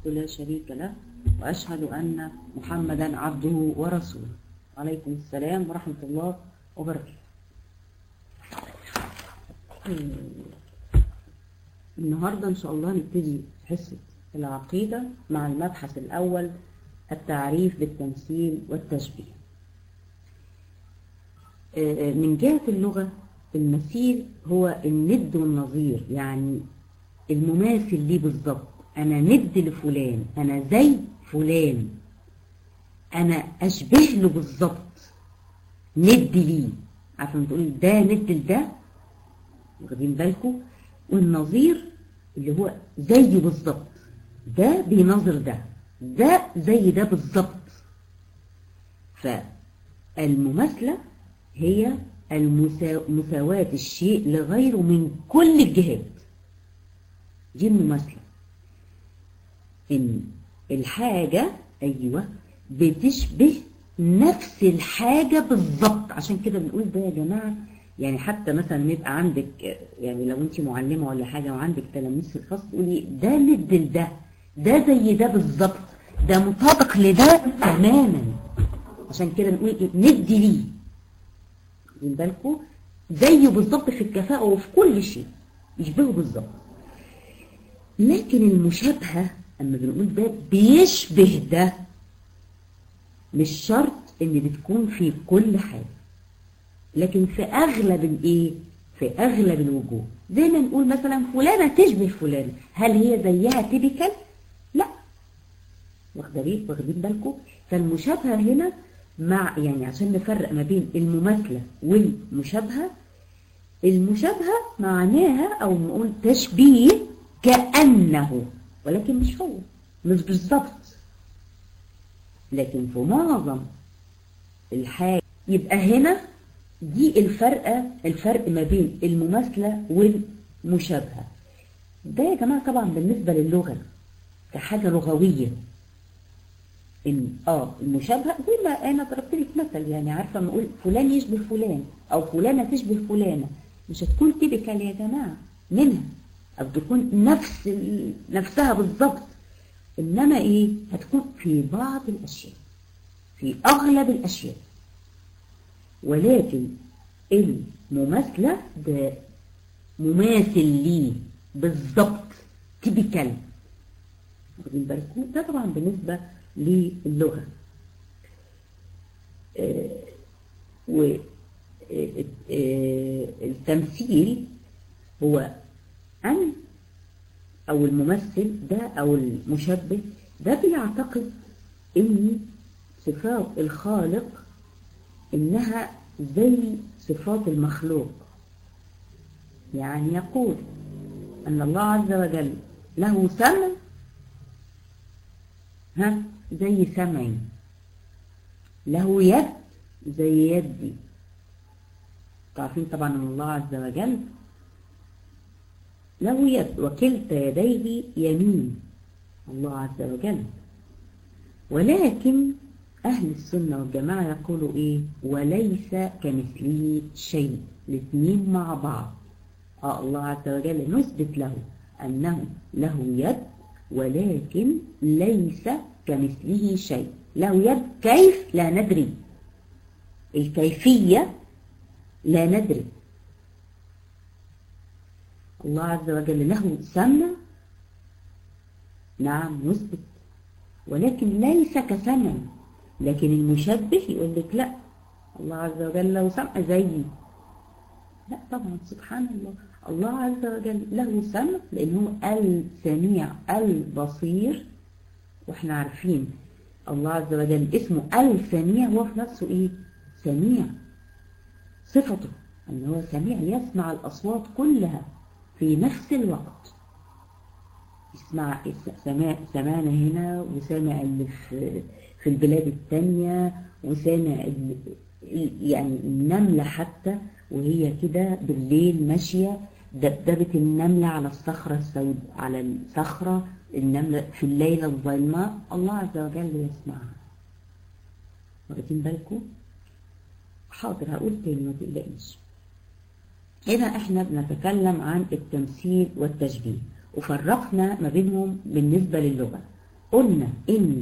لا شريك له وأشهد أن محمدا عبده ورسوله عليكم السلام ورحمة الله وبركاته النهاردة إن شاء الله نبتدي حصة العقيدة مع المبحث الأول التعريف بالتمثيل والتشبيه من جهة اللغة المثيل هو الند والنظير يعني المماثل ليه بالظبط أنا ند لفلان أنا زي فلان أنا أشبه له بالظبط ند ليه عارفة تقول ده ند لده واخدين بالكم والنظير اللي هو زيه بالظبط ده بينظر ده ده زي ده بالظبط فالمماثلة هي مساواة الشيء لغيره من كل الجهات دي المماثلة إن الحاجة أيوة بتشبه نفس الحاجة بالظبط عشان كده بنقول ده يا جماعة يعني حتى مثلا يبقى عندك يعني لو انت معلمة ولا حاجة وعندك تلاميذ في الفصل تقولي ده ند لده ده زي ده بالظبط ده مطابق لده تماما عشان كده نقول ند ليه واخدين بالكم زيه بالظبط في الكفاءة وفي كل شيء يشبهه بالظبط لكن المشابهة اما بنقول ده بيشبه ده مش شرط ان بتكون في كل حاجة لكن في اغلب الايه في اغلب الوجوه زي ما نقول مثلا فلانة تشبه فلانة هل هي زيها تيبيكال لا واخدين واخدين بالكم فالمشابهة هنا مع يعني عشان نفرق ما بين المماثلة والمشابهة المشابهة معناها او نقول تشبيه كأنه ولكن مش هو مش بالظبط لكن في معظم الحاجة يبقى هنا دي الفرق الفرق ما بين المماثلة والمشابهة ده يا جماعة طبعا بالنسبة للغة كحاجة لغوية ان اه المشابهة زي ما انا ضربت لك مثل يعني عارفة لما اقول فلان يشبه فلان او فلانة تشبه فلانة مش هتكون تيبيكال يا جماعة منها او تكون نفس نفسها بالظبط انما ايه هتكون في بعض الاشياء في اغلب الاشياء ولكن المماثلة ده مماثل ليه بالظبط تيبيكال واخدين بالكم ده طبعا بالنسبة للغة آه والتمثيل هو أن أو الممثل ده أو المشبه ده بيعتقد إن صفات الخالق إنها زي صفات المخلوق يعني يقول أن الله عز وجل له سمع ها زي سمعي له يد زي يدي تعرفين طبعا أن الله عز وجل له يد وكلتا يديه يمين الله عز وجل ولكن أهل السنة والجماعة يقولوا إيه وليس كمثله شيء الاثنين مع بعض آه الله عز وجل نثبت له أنه له يد ولكن ليس كمثله شيء له يد كيف لا ندري الكيفية لا ندري الله عز وجل له سمع نعم نثبت ولكن ليس كسمع لكن المشبه يقول لك لا الله عز وجل له سمع زيي لا طبعا سبحان الله الله عز وجل له سمع لأنه السميع البصير واحنا عارفين الله عز وجل اسمه السميع هو في نفسه ايه سميع صفته ان هو سميع يسمع الأصوات كلها في نفس الوقت يسمع سمع سمعنا هنا وسامع اللي في في البلاد التانية وسامع يعني النملة حتى وهي كده بالليل ماشية دبدبة النملة على الصخرة السود على الصخرة النملة في الليلة الظلماء الله عز وجل يسمعها واخدين بالكم حاضر هقول تاني ما تقلقيش هنا احنا بنتكلم عن التمثيل والتشبيه وفرقنا ما بينهم بالنسبة للغة قلنا ان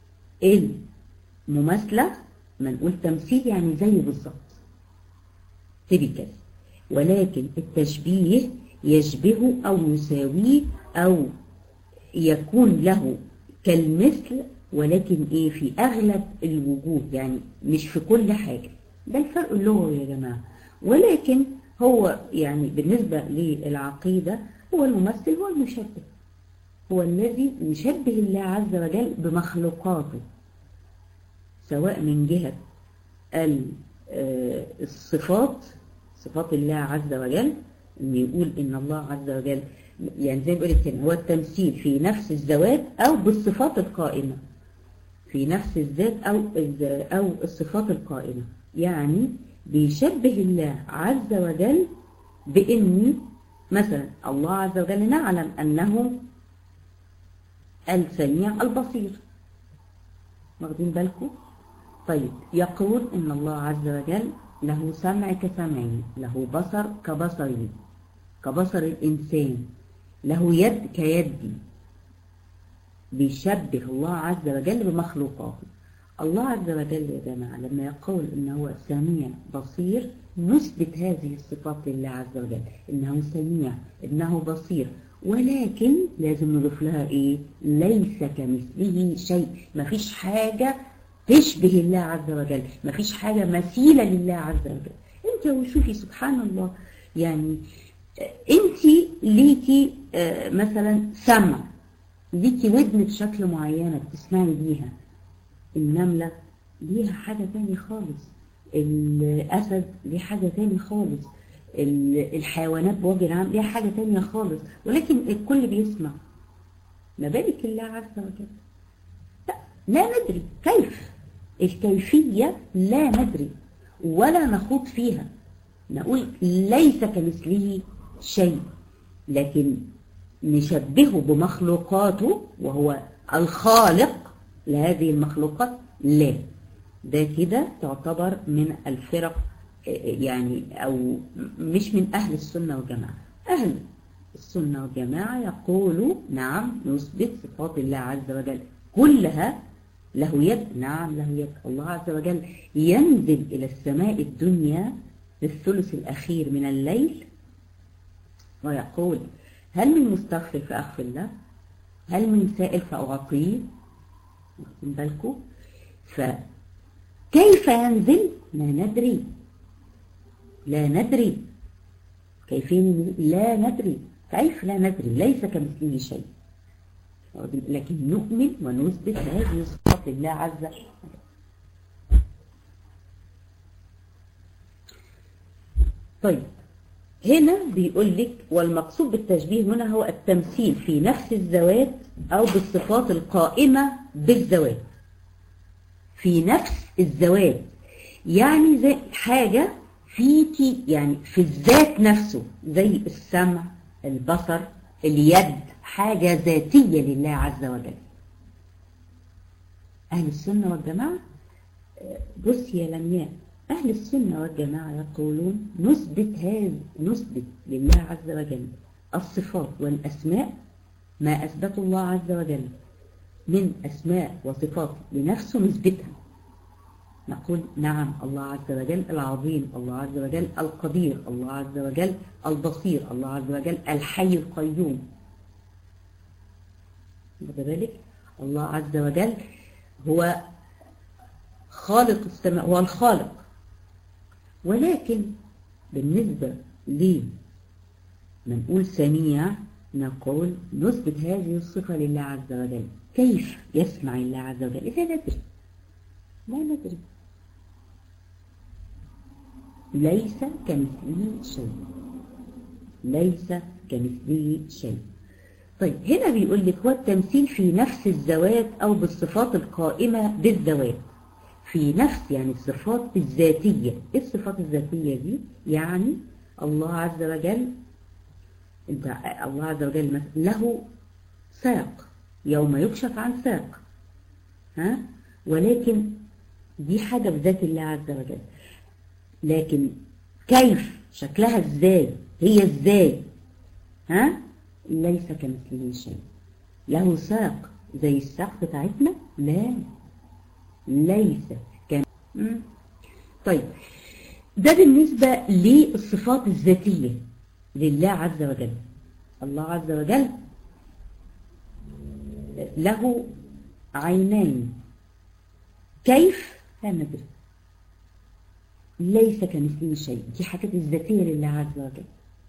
المماثلة ما نقول تمثيل يعني زي بالظبط تبي ولكن التشبيه يشبهه أو يساويه أو يكون له كالمثل ولكن ايه في اغلب الوجوه يعني مش في كل حاجة ده الفرق اللغوي يا جماعة ولكن هو يعني بالنسبة للعقيدة هو الممثل هو المشبه هو الذي يشبه الله عز وجل بمخلوقاته سواء من جهة الصفات صفات الله عز وجل ان يقول ان الله عز وجل يعني زي ما بقول كده هو التمثيل في نفس الذوات او بالصفات القائمة في نفس الذات او او الصفات القائمة يعني بيشبه الله عز وجل بان مثلا الله عز وجل نعلم انه السميع البصير واخدين بالكم طيب يقول ان الله عز وجل له سمع كسمعي له بصر كبصري كبصر الإنسان له يد كيدي بيشبه الله عز وجل بمخلوقاته الله عز وجل يا جماعة لما يقول إن هو سميع بصير نثبت هذه الصفات لله عز وجل إنه سميع إنه بصير ولكن لازم نضيف لها إيه ليس كمثله شيء مفيش حاجة تشبه الله عز وجل مفيش حاجة مثيلة لله عز وجل انت وشوفي سبحان الله يعني انت ليكي مثلا سمع ليكي ودن بشكل معينة بتسمعي بيها النملة ليها حاجة تاني خالص الأسد ليه حاجة تاني خالص الحيوانات بوجه عام ليها حاجة تانية خالص ولكن الكل بيسمع ما بالك الله عز وجل لا, لا ندري كيف الكيفية لا ندري ولا نخوض فيها نقول ليس كمثله شيء لكن نشبهه بمخلوقاته وهو الخالق لهذه المخلوقات لا ده كده تعتبر من الفرق يعني أو مش من أهل السنة والجماعة أهل السنة والجماعة يقولوا نعم نثبت صفات الله عز وجل كلها له يد نعم له يد الله عز وجل ينزل إلى السماء الدنيا في الثلث الأخير من الليل ويقول هل من مستغفر فأغفر له هل من سائل فأعطيه واخدين بالكم فكيف ينزل لا ندري لا ندري كيف لا ندري كيف لا ندري ليس كمثله شيء لكن نؤمن ونثبت هذه الصفات لله عز وجل طيب هنا بيقول لك والمقصود بالتشبيه هنا هو التمثيل في نفس الذوات أو بالصفات القائمة بالذوات في نفس الذوات يعني زي حاجة فيكي يعني في الذات نفسه زي السمع البصر اليد حاجة ذاتية لله عز وجل أهل السنة والجماعة بص يا لمياء أهل السنة والجماعة يقولون نثبت هذا نثبت لله عز وجل الصفات والأسماء ما أثبته الله عز وجل من أسماء وصفات لنفسه نثبتها نقول نعم الله عز وجل العظيم الله عز وجل القدير الله عز وجل البصير الله عز وجل الحي القيوم واخد بالك الله عز وجل هو خالق السماء هو الخالق ولكن بالنسبة لي نقول سميع نقول نثبت هذه الصفة لله عز وجل كيف يسمع الله عز وجل إذا ندري لا ندري ليس كمثله شيء ليس كمثله شيء طيب هنا بيقول لك هو التمثيل في نفس الذوات أو بالصفات القائمة بالذوات في نفس يعني الصفات الذاتية إيه الصفات الذاتية دي يعني الله عز وجل انت الله عز وجل له ساق يوم يكشف عن ساق ها ولكن دي حاجة بذات الله عز وجل لكن كيف شكلها ازاي هي ازاي ها ليس كمثله شيء له ساق زي السقف بتاعتنا لا ليس كم مم. طيب ده بالنسبة للصفات الذاتية لله عز وجل الله عز وجل له عينين كيف لا ندري ليس كمثله شيء دي حاجات الذاتية لله عز وجل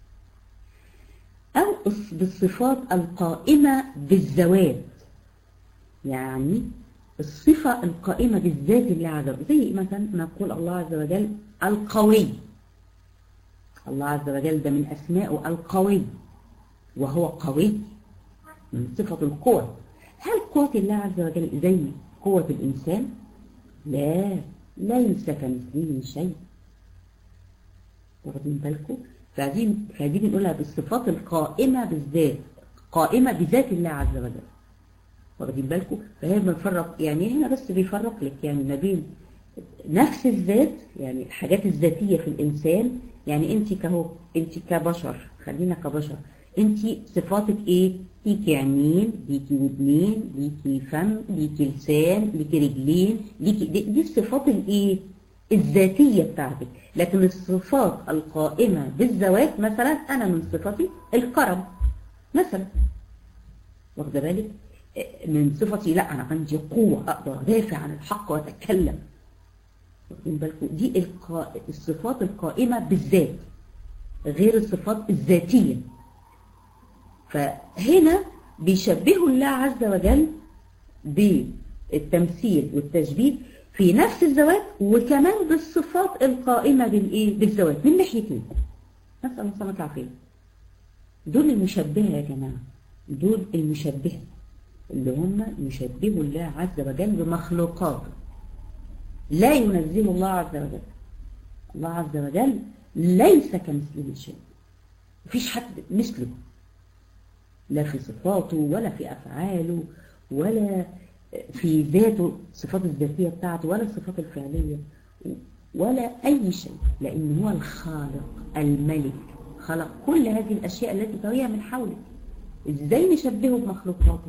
أو بالصفات القائمة بالذوات يعني الصفة القائمة بالذات لله عز وجل زي مثلا نقول الله عز وجل القوي الله عز وجل ده من أسمائه القوي وهو قوي من صفة القوة هل قوة الله عز وجل زي قوة الإنسان؟ لا ليس كمثله شيء واخدين بالكم؟ فدي فدي بنقولها بالصفات القائمة بالذات قائمة بذات الله عز وجل واخدين بالكم؟ فهي بنفرق يعني هنا بس بيفرق لك يعني ما بين نفس الذات يعني الحاجات الذاتية في الإنسان يعني أنت كهو أنت كبشر خلينا كبشر أنت صفاتك إيه؟ ليكي عينين ليكي ودنين ليكي فم ليكي لسان ليكي رجلين ليكي دي, دي الصفات الايه الذاتيه بتاعتك لكن الصفات القائمه بالذوات مثلا انا من صفتي الكرم مثلا واخده بالك من صفتي لا انا عندي قوه اقدر ادافع عن الحق واتكلم واخدين بالكم دي القا... الصفات القائمه بالذات غير الصفات الذاتيه فهنا بيشبهوا الله عز وجل بالتمثيل والتشبيه في نفس الذوات وكمان بالصفات القائمة بالإيه؟ بالذوات من ناحيتين نسأل الله سبحانه العافية دول المشبهة يا جماعة دول المشبهة اللي هم يشبهوا الله عز وجل بمخلوقاته لا ينزل الله عز وجل الله عز وجل ليس كمثله شيء مفيش حد مثله لا في صفاته ولا في أفعاله ولا في ذاته الصفات الذاتية بتاعته ولا الصفات الفعلية ولا أي شيء لأن هو الخالق الملك خلق كل هذه الأشياء التي تريها من حولك إزاي نشبهه بمخلوقاته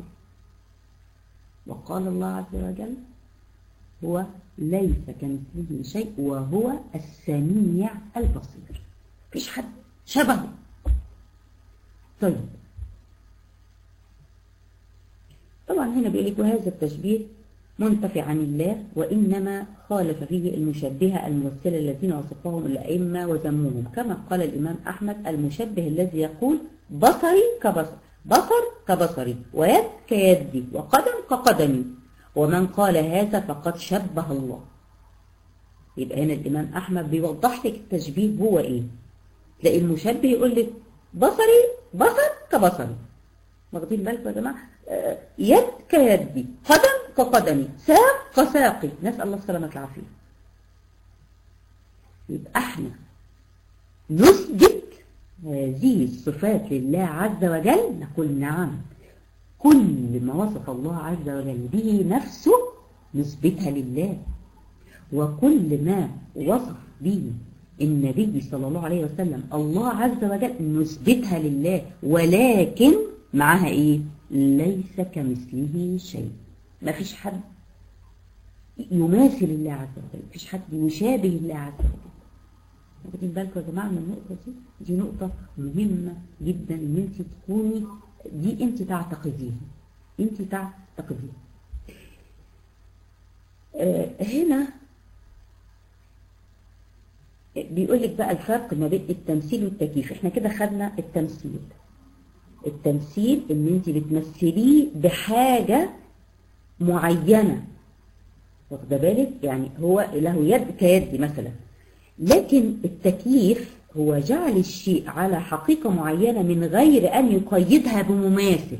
وقال الله عز وجل هو ليس كمثله شيء وهو السميع البصير مفيش حد شبهه طيب طبعا هنا بيقول لك وهذا التشبيه منتفع عن الله وإنما خالف فيه المشبهة الممثلة الذين وصفهم الأئمة وذموهم كما قال الإمام أحمد المشبه الذي يقول بصري كبصر بصر كبصري ويد كيدي وقدم كقدمي ومن قال هذا فقد شبه الله يبقى هنا الإمام أحمد بيوضح لك التشبيه هو إيه تلاقي المشبه يقول لك بصري بصر كبصري واخدين بالكم يا جماعه يد كيدي قدم كقدمي ساق كساقي نسال الله السلامه والعافيه يبقى احنا نثبت هذه الصفات لله عز وجل نقول نعم كل ما وصف الله عز وجل به نفسه نثبتها لله وكل ما وصف به النبي صلى الله عليه وسلم الله عز وجل نثبتها لله ولكن معها ايه ليس كمثله شيء ما فيش حد يماثل الله عز وجل ما فيش حد يشابه الله عز وجل واخدين بالكم يا جماعه من النقطه دي دي نقطه مهمه جدا ان انت تكوني دي انت تعتقديها انت تعتقديها آه هنا بيقول لك بقى الفرق ما بين التمثيل والتكييف احنا كده خدنا التمثيل التمثيل ان انت بتمثليه بحاجة معينة واخده بالك يعني هو له يد كيد مثلا لكن التكييف هو جعل الشيء على حقيقة معينة من غير أن يقيدها بمماثل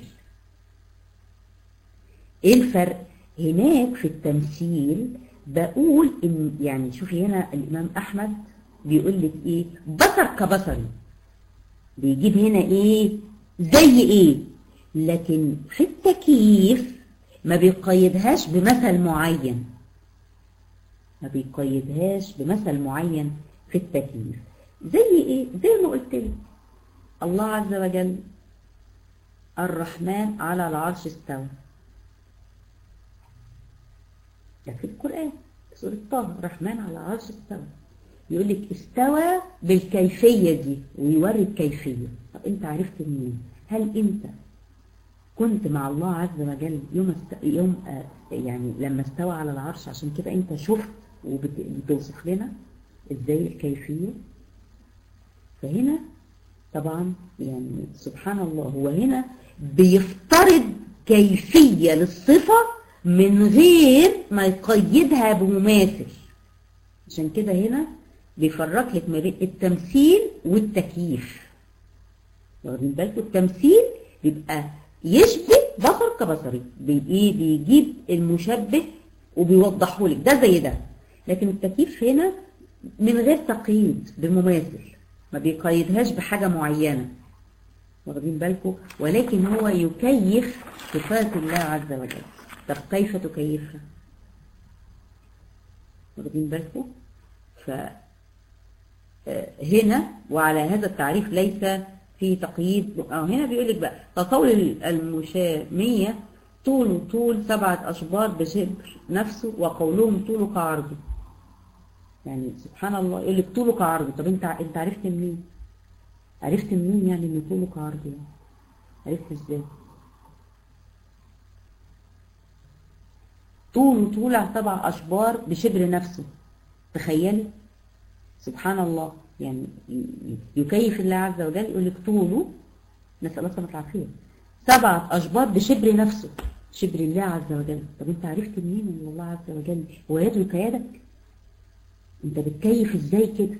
ايه الفرق هناك في التمثيل بقول ان يعني شوفي هنا الامام احمد بيقول لك ايه بصر كبصري بيجيب هنا ايه زي ايه لكن في التكييف ما بيقيدهاش بمثل معين ما بيقيدهاش بمثل معين في التكييف زي ايه زي ما قلت لك الله عز وجل الرحمن على العرش استوى ده في القرآن في سورة طه الرحمن على عرش استوى يقول لك استوى بالكيفية دي ويوري الكيفية طب انت عرفت منين هل انت كنت مع الله عز وجل يوم است... يوم آه يعني لما استوى على العرش عشان كده انت شفت وبتوصف لنا ازاي الكيفية فهنا طبعا يعني سبحان الله هو هنا بيفترض كيفية للصفة من غير ما يقيدها بمماثل عشان كده هنا بيفرق لك ما بين التمثيل والتكييف واخدين بالكم التمثيل بيبقى يشبه بصر كبصري بي بيجيب المشبه وبيوضحه لك ده زي ده لكن التكييف هنا من غير تقييد بمماثل ما بيقيدهاش بحاجة معينة واخدين بالكم ولكن هو يكيف صفات الله عز وجل طب كيف تكيفها واخدين بالكم ف هنا وعلى هذا التعريف ليس في تقييد أو هنا بيقول لك بقى كقول المشامية طول طول سبعة أشبار بشبر نفسه وقولهم طوله كعرضه يعني سبحان الله يقول لك طوله كعرضه طب انت انت عرفت منين عرفت منين يعني ان طوله كعرضه يعني عرفت ازاي طوله طول سبع أشبار بشبر نفسه تخيلي سبحان الله يعني يكيف الله عز وجل يقول لك طوله نسأل الله سبحانه العافية سبعة أشبار بشبر نفسه شبر الله عز وجل طب انت عرفت منين ان الله عز وجل هو يدرك يدك انت بتكيف ازاي كده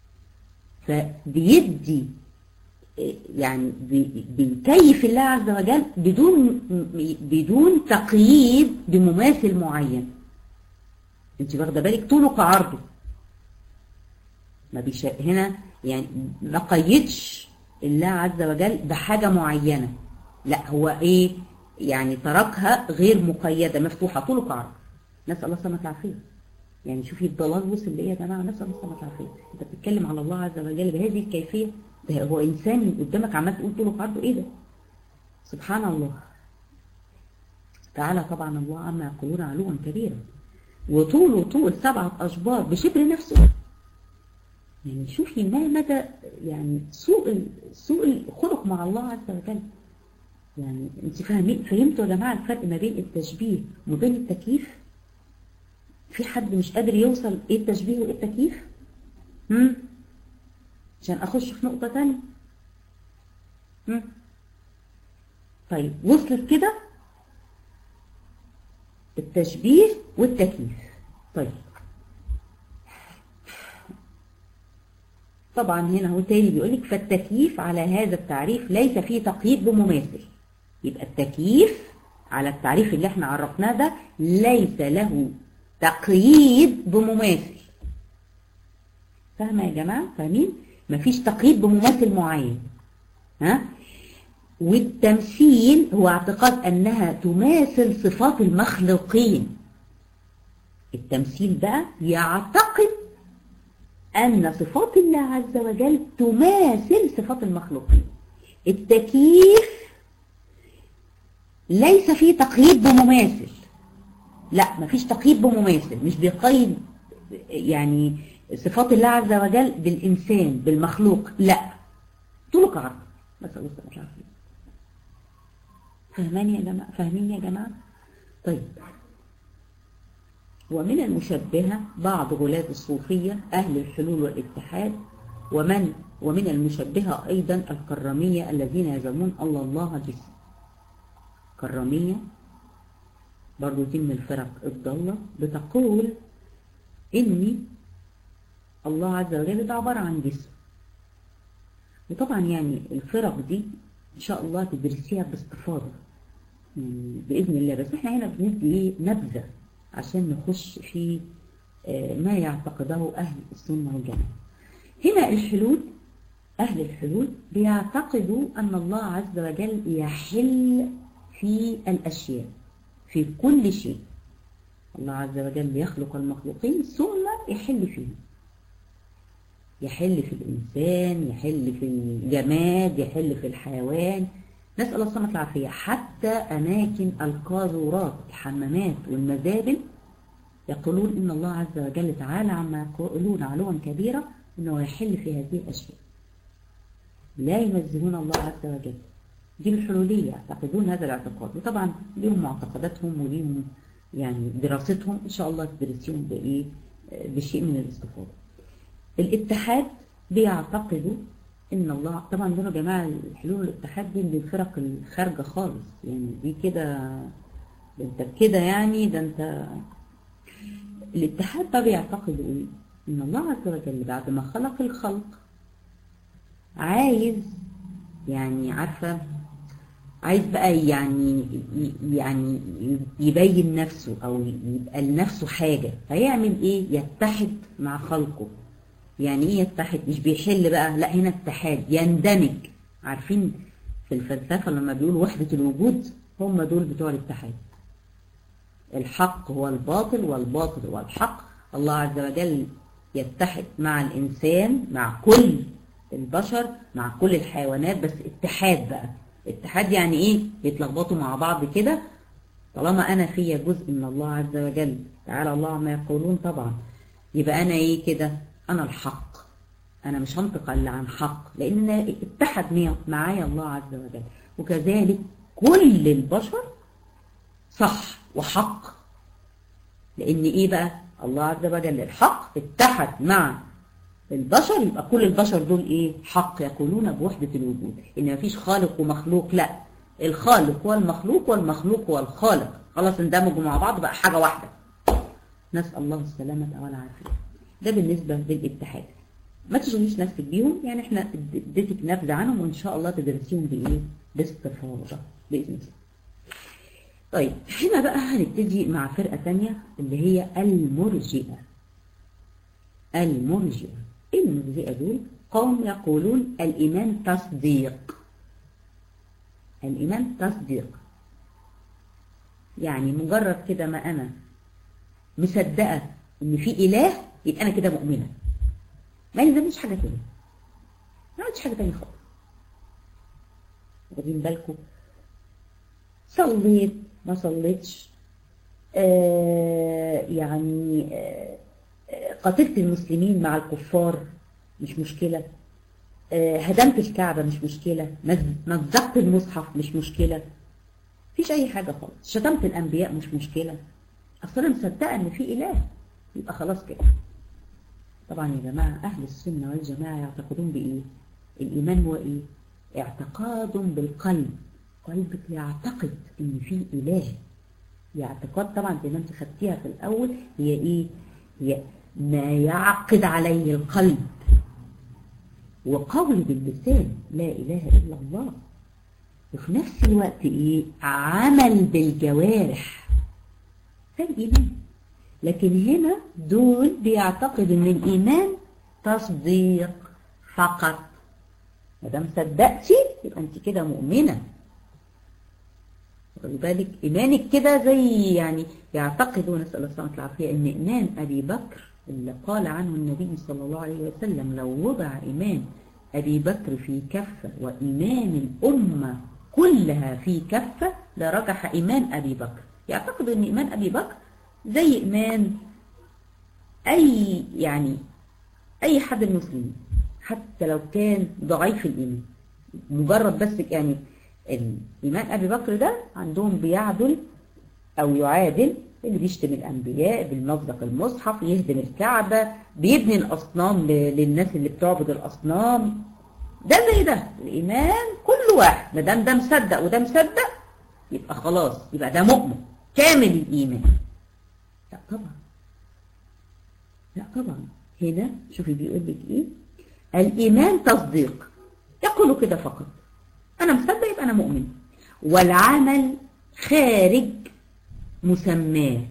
فبيدي يعني بيكيف الله عز وجل بدون بدون تقييد بمماثل معين انت واخده بالك طوله كعرضه ما بيش هنا يعني ما قيدش الله عز وجل بحاجه معينه لا هو ايه يعني تركها غير مقيده مفتوحه طوله كعرض نسال الله السلامه والعافيه يعني شوفي الضلال وصل لايه يا جماعه نسال الله السلامه والعافيه انت بتتكلم على الله عز وجل بهذه الكيفيه ده هو انسان قدامك عمال تقول طوله كعرضه ايه ده سبحان الله تعالى طبعا الله عما يقولون علوا كبيرا وطوله طول سبعة أشبار بشبر نفسه يعني شوفي ما مدى يعني سوء سوء الخلق مع الله عز وجل يعني انت فاهمين فهمتوا يا جماعه الفرق ما بين التشبيه وما بين التكييف في حد مش قادر يوصل ايه التشبيه وايه التكييف هم عشان اخش في نقطه ثانيه هم طيب وصلت كده التشبيه والتكييف طيب طبعا هنا هو تاني بيقول لك فالتكييف على هذا التعريف ليس فيه تقييد بمماثل يبقى التكييف على التعريف اللي احنا عرفناه ده ليس له تقييد بمماثل فاهمه يا جماعه فاهمين مفيش تقييد بمماثل معين ها والتمثيل هو اعتقاد انها تماثل صفات المخلوقين التمثيل بقى يعتقد أن صفات الله عز وجل تماثل صفات المخلوقين التكييف ليس فيه تقييد بمماثل لا مفيش تقييد بمماثل مش بيقيد يعني صفات الله عز وجل بالإنسان بالمخلوق لا طول عرض بس الله سبحانه وتعالى فاهمين يا جماعة فاهمين يا جماعة طيب ومن المشبهة بعض غلاة الصوفية أهل الحلول والاتحاد ومن ومن المشبهة أيضا الكرامية الذين يزعمون الله الله جسم كرامية برضو دي من الفرق الضالة بتقول إني الله عز وجل ده عبارة عن جسم وطبعا يعني الفرق دي إن شاء الله تدرسيها باستفاضة يعني بإذن الله بس احنا هنا بندي ايه نبذة عشان نخش في ما يعتقده أهل السنة والجماعة هنا الحلول أهل الحلول بيعتقدوا أن الله عز وجل يحل في الأشياء في كل شيء الله عز وجل يخلق المخلوقين ثم يحل فيهم يحل في الإنسان يحل في الجماد يحل في الحيوان نسأل الله سبحانه العافية حتى أماكن القاذورات الحمامات والمزابل يقولون إن الله عز وجل تعالى عما يقولون علوا كبيرا إنه يحل في هذه الأشياء لا ينزهون الله عز وجل دي الحلولية يعتقدون هذا الاعتقاد وطبعا لهم معتقداتهم وليهم يعني دراستهم إن شاء الله تدرسيهم بإيه بشيء من الاستفاضة الاتحاد بيعتقدوا ان الله طبعا دول يا جماعه الحلول الاتحاد دي للفرق الخارجه خالص يعني دي كده ده انت كده يعني ده انت الاتحاد بقى بيعتقدوا ايه ان الله عز وجل بعد ما خلق الخلق عايز يعني عارفه عايز بقى يعني يعني يبين نفسه او يبقى لنفسه حاجه فيعمل ايه يتحد مع خلقه يعني ايه يتحد مش بيحل بقى لا هنا اتحاد يندمج عارفين في الفلسفة لما بيقولوا وحدة الوجود هم دول بتوع الاتحاد الحق هو الباطل والباطل هو الحق الله عز وجل يتحد مع الإنسان مع كل البشر مع كل الحيوانات بس اتحاد بقى اتحاد يعني ايه يتلخبطوا مع بعض كده طالما انا فيا جزء من الله عز وجل تعالى الله عما يقولون طبعا يبقى انا ايه كده أنا الحق أنا مش هنطق إلا عن حق لأن اتحد معايا الله عز وجل وكذلك كل البشر صح وحق لأن إيه بقى الله عز وجل الحق اتحد مع البشر يبقى كل البشر دول إيه حق يقولون بوحدة الوجود إن مفيش خالق ومخلوق لا الخالق هو المخلوق والمخلوق هو الخالق خلاص اندمجوا مع بعض بقى حاجة واحدة نسأل الله السلامة والعافية ده بالنسبة للاتحاد ما تشغليش نفسك بيهم يعني احنا اديتك نبذة عنهم وان شاء الله تدرسيهم بايه باستفاضة بإذن الله طيب هنا بقى هنبتدي مع فرقة تانية اللي هي المرجئة المرجئة المرجئة دول قوم يقولون الإيمان تصديق الإيمان تصديق يعني مجرد كده ما أنا مصدقة إن في إله يبقى أنا كده مؤمنة ما يلزمنيش حاجة تانية ما عملتش حاجة تانية خالص واخدين بالكم صليت ما صليتش آه يعني آه قاتلت المسلمين مع الكفار مش مشكلة آه هدمت الكعبة مش مشكلة مزقت المصحف مش مشكلة مفيش أي حاجة خالص شتمت الأنبياء مش مشكلة أصلا مصدقة إن في إله يبقى خلاص كده طبعا يا جماعة أهل السنة والجماعة يعتقدون بإيه الإيمان هو إيه اعتقاد بالقلب قلبك يعتقد إن في إله اعتقاد طبعا زي ما انت خدتيها في الأول هي إيه هي ما يعقد عليه القلب وقول باللسان لا إله إلا الله وفي نفس الوقت إيه عمل بالجوارح ده الإيمان لكن هنا دول بيعتقد ان الايمان تصديق فقط ما دام صدقتي يبقى انت كده مؤمنه خلي بالك ايمانك كده زي يعني يعتقدوا نسال الله السلامه والعافيه ان ايمان ابي بكر اللي قال عنه النبي صلى الله عليه وسلم لو وضع ايمان ابي بكر في كفه وايمان الامه كلها في كفه لرجح ايمان ابي بكر يعتقد ان ايمان ابي بكر زي إيمان أي يعني أي حد المسلمين حتى لو كان ضعيف الإيمان مجرد بس يعني الإيمان أبي بكر ده عندهم بيعدل أو يعادل اللي بيشتم الأنبياء بالمصدق المصحف يهدم الكعبة بيبني الأصنام للناس اللي بتعبد الأصنام ده زي ده الإيمان كل واحد ما دام ده مصدق وده مصدق يبقى خلاص يبقى ده مؤمن كامل الإيمان لا طبعا لا طبعا هنا شوفي بيقول لك ايه الايمان تصديق يقول كده فقط انا مصدق يبقى انا مؤمن والعمل خارج مسماه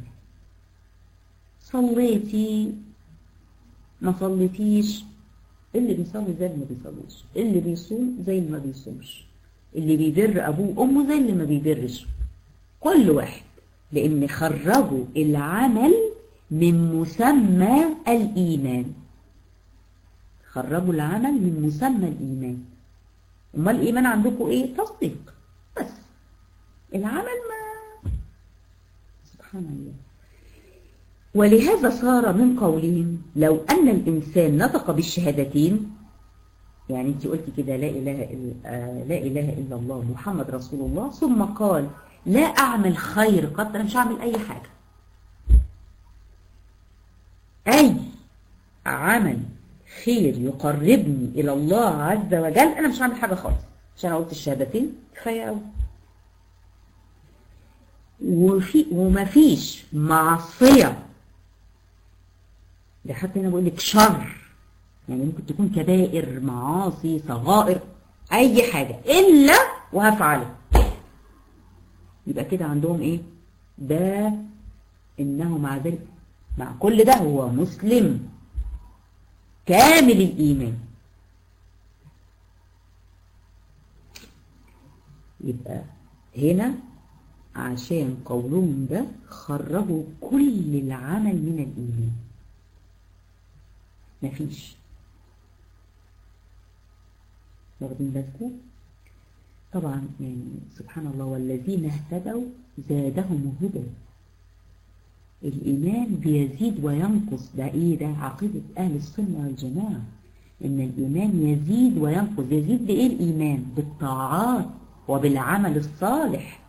صليتي ما صليتيش اللي بيصلي زي اللي ما بيصليش اللي بيصوم زي اللي ما بيصومش اللي بيبر ابوه وامه زي اللي ما بيبرش كل واحد لأن خرجوا العمل من مسمى الإيمان خرجوا العمل من مسمى الإيمان أما الإيمان عندكم إيه؟ تصديق بس العمل ما سبحان الله ولهذا صار من قولهم لو أن الإنسان نطق بالشهادتين يعني انت قلت كده لا إله إلا, آه لا إله إلا الله محمد رسول الله ثم قال لا أعمل خير قط أنا مش هعمل أي حاجة أي عمل خير يقربني إلى الله عز وجل أنا مش هعمل حاجة خالص عشان قلت الشهادتين كفاية قوي وفي ومفيش معصية ده حتى هنا بقول لك شر يعني ممكن تكون كبائر معاصي صغائر أي حاجة إلا وهفعله يبقى كده عندهم إيه ده إنه مع ذلك مع كل ده هو مسلم كامل الإيمان يبقى هنا عشان قولهم ده خرجوا كل العمل من الإيمان مفيش واخدين بالكم طبعا يعني سبحان الله والذين اهتدوا زادهم هدى الإيمان بيزيد وينقص ده إيه ده عقيدة أهل السنة والجماعة إن الإيمان يزيد وينقص يزيد بإيه الإيمان بالطاعات وبالعمل الصالح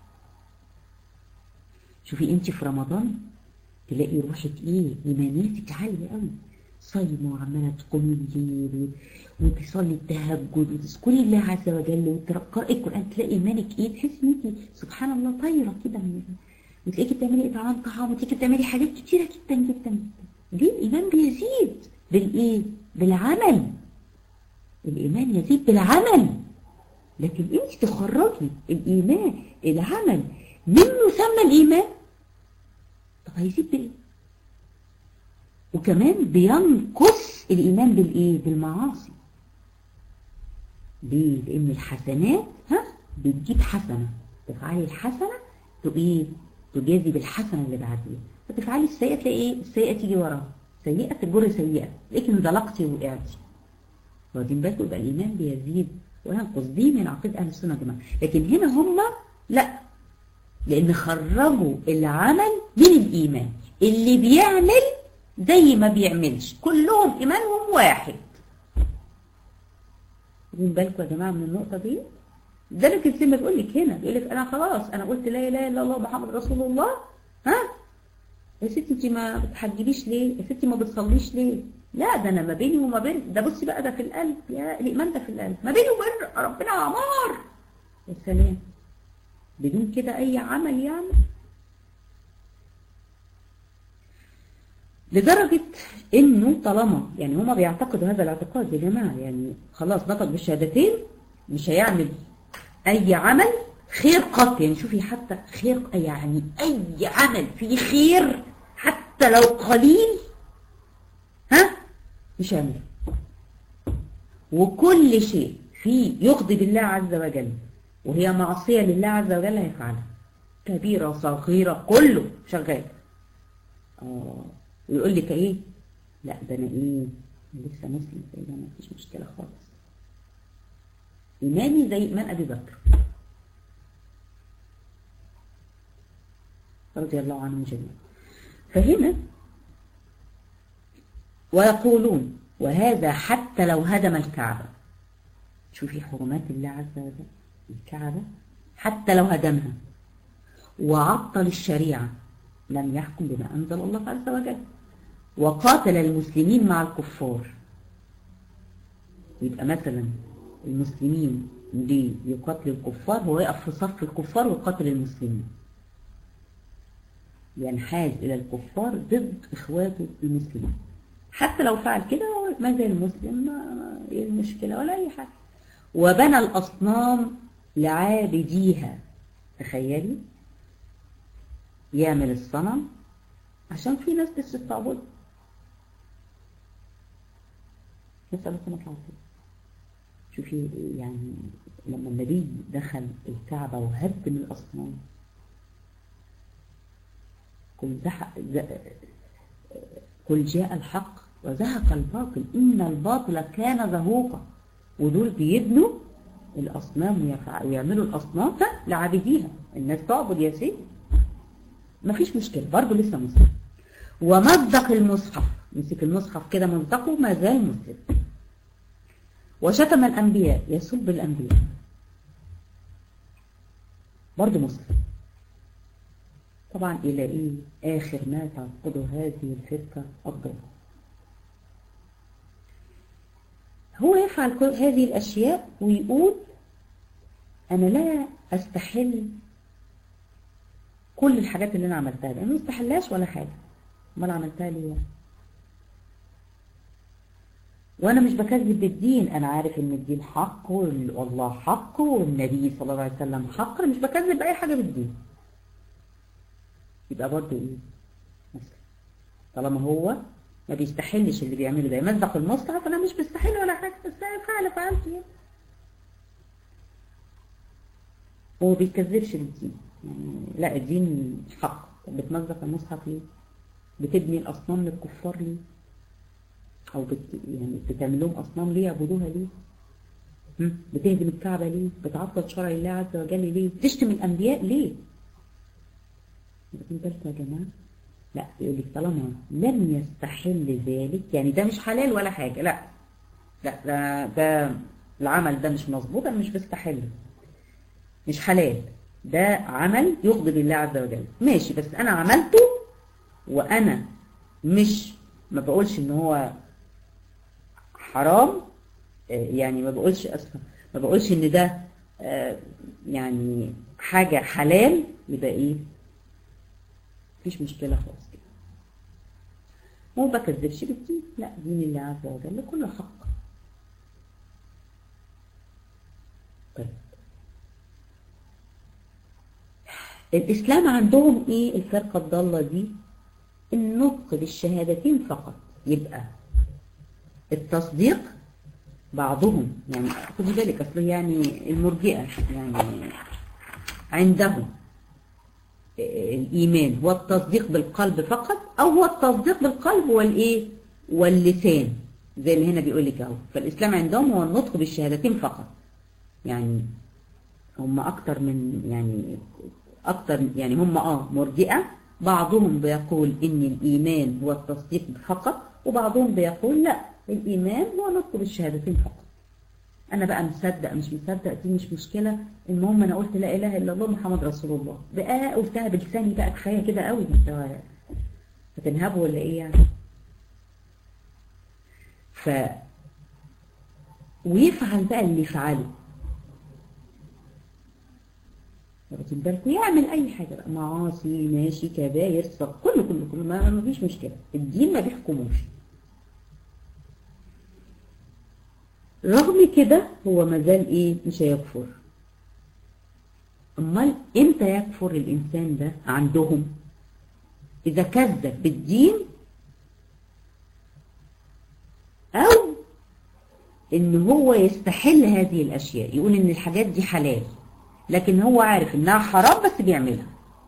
شوفي انت في رمضان تلاقي روحك ايه ايمانيتك عاليه قوي صايمه وعماله تقومي الليل وتصلي التهجد وتذكري الله عز وجل وتقراي القران تلاقي ايمانك ايه تحسي ان انت سبحان الله طايره كده من وتلاقيكي بتعملي اطعام طعام وتلاقيكي بتعملي حاجات كتيره جدا جدا جدا ليه الايمان بيزيد بالايه بالعمل الايمان يزيد بالعمل لكن انت تخرجي الايمان العمل من مسمى الايمان طب هيزيد بايه وكمان بينقص الايمان بالايه بالمعاصي ليه لان الحسنات ها بتجيب حسنه تفعلي الحسنه تبقي تجازي بالحسنه اللي بعديها فتفعلي السيئه تلاقي ايه السيئه تيجي وراها سيئه تجر سيئه لكن انزلقتي وقعتي واخدين بالكم يبقى الايمان بيزيد وينقص دي من عقيده اهل السنه والجماعه لكن هنا هم لا لان خرجوا العمل من الايمان اللي بيعمل زي ما بيعملش كلهم ايمانهم واحد واخدين بالكم يا جماعه من النقطه دي ذلك السنه بيقول لك هنا بيقول لك انا خلاص انا قلت لا اله الا الله محمد رسول الله ها يا ستي انت ما بتحجبيش ليه يا ستي ما بتصليش ليه لا ده انا ما بيني وما بين ده بصي بقى ده في القلب يا الايمان ده في القلب ما بيني وبين ربنا عمار يا سلام بدون كده اي عمل يعني لدرجة انه طالما يعني هما بيعتقدوا هذا الاعتقاد يا جماعة يعني خلاص نطق بالشهادتين مش هيعمل اي عمل خير قط يعني شوفي حتى خير يعني اي عمل فيه خير حتى لو قليل ها مش هيعمله وكل شيء فيه يغضب الله عز وجل وهي معصية لله عز وجل هيفعلها كبيرة صغيرة كله شغال اه ويقول لك ايه لا ده انا ايه لسه مسلم ده ما فيش مشكلة خالص إيماني زي إيمان أبي بكر رضي الله عنهم جميعا فهنا ويقولون وهذا حتى لو هدم الكعبة شوفي حرمات الله عز وجل الكعبة حتى لو هدمها وعطل الشريعة لم يحكم بما أنزل الله عز وجل وقاتل المسلمين مع الكفار يبقى مثلا المسلمين دي يقاتل الكفار هو يقف في صف الكفار ويقاتل المسلمين ينحاز إلى الكفار ضد إخواته المسلمين حتى لو فعل كده ما زال المسلم ما ايه المشكلة ولا أي حاجة وبنى الأصنام لعابديها تخيلي يعمل الصنم عشان في ناس لسه بتعبد نسأل الله العافية شوفي يعني لما النبي دخل الكعبة وهدم الأصنام قل, قل جاء الحق وزهق الباطل إن الباطل كان زهوقا ودول بيبنوا الأصنام ويعملوا الأصنام لعابديها الناس تعبد يا سيدي مفيش مشكلة برضه لسه مسلم ومزق المصحف مسك المصحف كده مزقه ما زال مسلم وشتم الأنبياء يسب الأنبياء برضه مسلم طبعا إلى إيه آخر ما تعقد هذه الفرقة الضالة هو يفعل كل هذه الأشياء ويقول أنا لا أستحل كل الحاجات اللي أنا عملتها لأنه ما استحلاش ولا حاجة أمال عملتها ليه وأنا مش بكذب بالدين أنا عارف إن الدين حق والله حق والنبي صلى الله عليه وسلم حق أنا مش بكذب بأي حاجة بالدين يبقى برضه إيه مسلم طالما هو ما بيستحلش اللي بيعمله ده يمزق المصحف أنا مش بستحل ولا حاجة بس فعلا فعلت يعني هو بيكذبش بالدين يعني لا الدين حق طب بتمزق المصحف ليه بتبني الأصنام للكفار ليه أو بت... يعني بتعمل لهم أصنام ليه يعبدوها ليه بتهدم الكعبة ليه بتعطل شرع الله عز وجل ليه تشتم الأنبياء ليه واخدين بالكم يا جماعة لا يقول لك طالما لم يستحل ذلك يعني ده مش حلال ولا حاجة لا لا ده, ده العمل ده مش مظبوط انا مش بستحله مش حلال ده عمل يغضب الله عز وجل ماشي بس انا عملته وانا مش ما بقولش ان هو حرام يعني ما بقولش اصلا ما بقولش ان ده يعني حاجة حلال يبقى ايه مفيش مشكلة خالص كده مو بكذبش بالدين لا دين الله عز وجل كله حق طيب الإسلام عندهم إيه الفرقة الضالة دي النطق بالشهادتين فقط يبقى التصديق بعضهم يعني خدي بالك أصل يعني المرجئة يعني عندهم الإيمان هو التصديق بالقلب فقط أو هو التصديق بالقلب والإيه واللسان زي اللي هنا بيقول لك اهو فالإسلام عندهم هو النطق بالشهادتين فقط يعني هم أكتر من يعني أكتر يعني هم آه مرجئة بعضهم بيقول إن الإيمان هو التصديق فقط وبعضهم بيقول لا الإيمان هو نطق بالشهادتين فقط انا بقى مصدق مش مصدق دي مش مشكلة المهم انا قلت لا اله الا الله محمد رسول الله بقى قلتها بلساني بقى كفاية كده قوي انت هتنهبوا ولا ايه يعني ف ويفعل بقى اللي يفعله واخدين بالكم يعمل اي حاجة بقى معاصي ماشي كباير صغ كله كله كله ما فيش مشكلة الدين ما بيحكموش رغم كده هو مازال ايه مش هيكفر امال امتى يكفر الانسان ده عندهم اذا كذب بالدين او ان هو يستحل هذه الاشياء يقول ان الحاجات دي حلال لكن هو عارف انها حرام بس بيعملها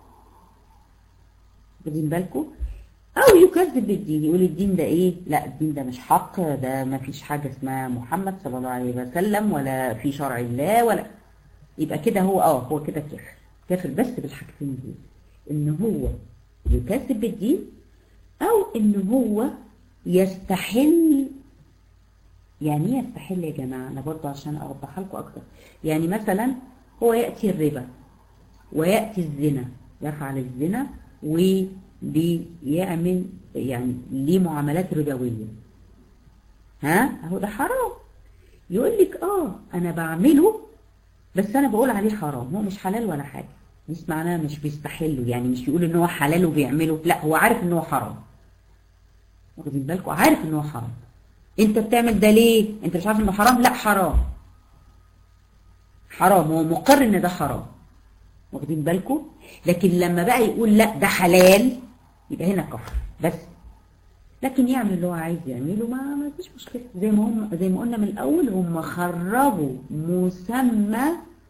واخدين بالكم او يكذب بالدين يقول الدين ده ايه لا الدين ده مش حق ده ما فيش حاجة اسمها محمد صلى الله عليه وسلم ولا في شرع الله ولا يبقى كده هو اه هو كده كافر كافر بس بالحاجتين دول ان هو يكذب بالدين او ان هو يستحل يعني ايه يستحل يا جماعة انا برضه عشان اوضحها لكم اكتر يعني مثلا هو يأتي الربا ويأتي الزنا يفعل الزنا و بيعمل يعني ليه معاملات ربوية ها اهو ده حرام يقول لك اه انا بعمله بس انا بقول عليه حرام هو مش حلال ولا حاجة مش معناه مش بيستحله يعني مش بيقول ان هو حلال وبيعمله لا هو عارف ان هو حرام واخدين بالكم عارف ان هو حرام انت بتعمل ده ليه انت مش عارف انه حرام لا حرام حرام هو مقر ان ده حرام واخدين بالكم لكن لما بقى يقول لا ده حلال يبقى هنا كفر بس لكن يعمل اللي هو عايز يعمله ما ما فيش مشكله زي ما هم زي ما قلنا من الاول هم خرجوا مسمى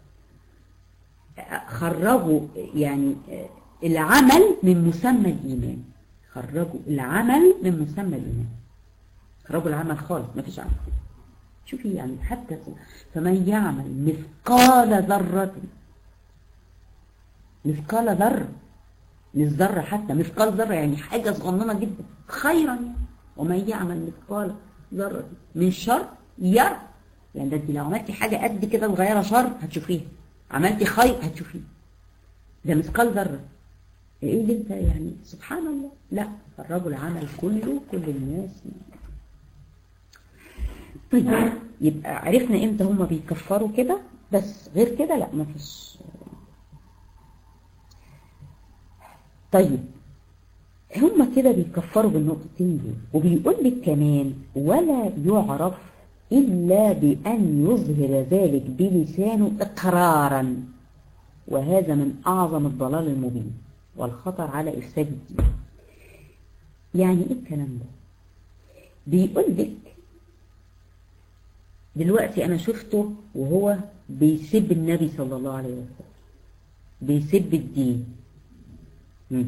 خرجوا يعني العمل من مسمى الايمان خرجوا العمل من مسمى الايمان خرجوا العمل خالص ما فيش عمل شوفي يعني حتى فمن يعمل مثقال ذره مثقال ذره مش ذرة حتى مثقال ذرة يعني حاجة صغننة جدا خيرا يعني ومن يعمل مثقال ذرة من شر يرى يعني ده انت لو عملتي حاجة قد كده صغيرة شر هتشوفيها عملتي خير هتشوفيه ده مثقال ذرة ايه اللي انت يعني سبحان الله لا الرجل عمل كله كل الناس طيب يبقى عرفنا امتى هما بيكفروا كده بس غير كده لا مفيش طيب هما كده بيكفروا بالنقطتين دول وبيقول لك كمان ولا يعرف إلا بأن يظهر ذلك بلسانه إقرارا وهذا من أعظم الضلال المبين والخطر على إفساد الدين يعني إيه الكلام ده بيقول لك دلوقتي أنا شفته وهو بيسب النبي صلى الله عليه وسلم بيسب الدين مم.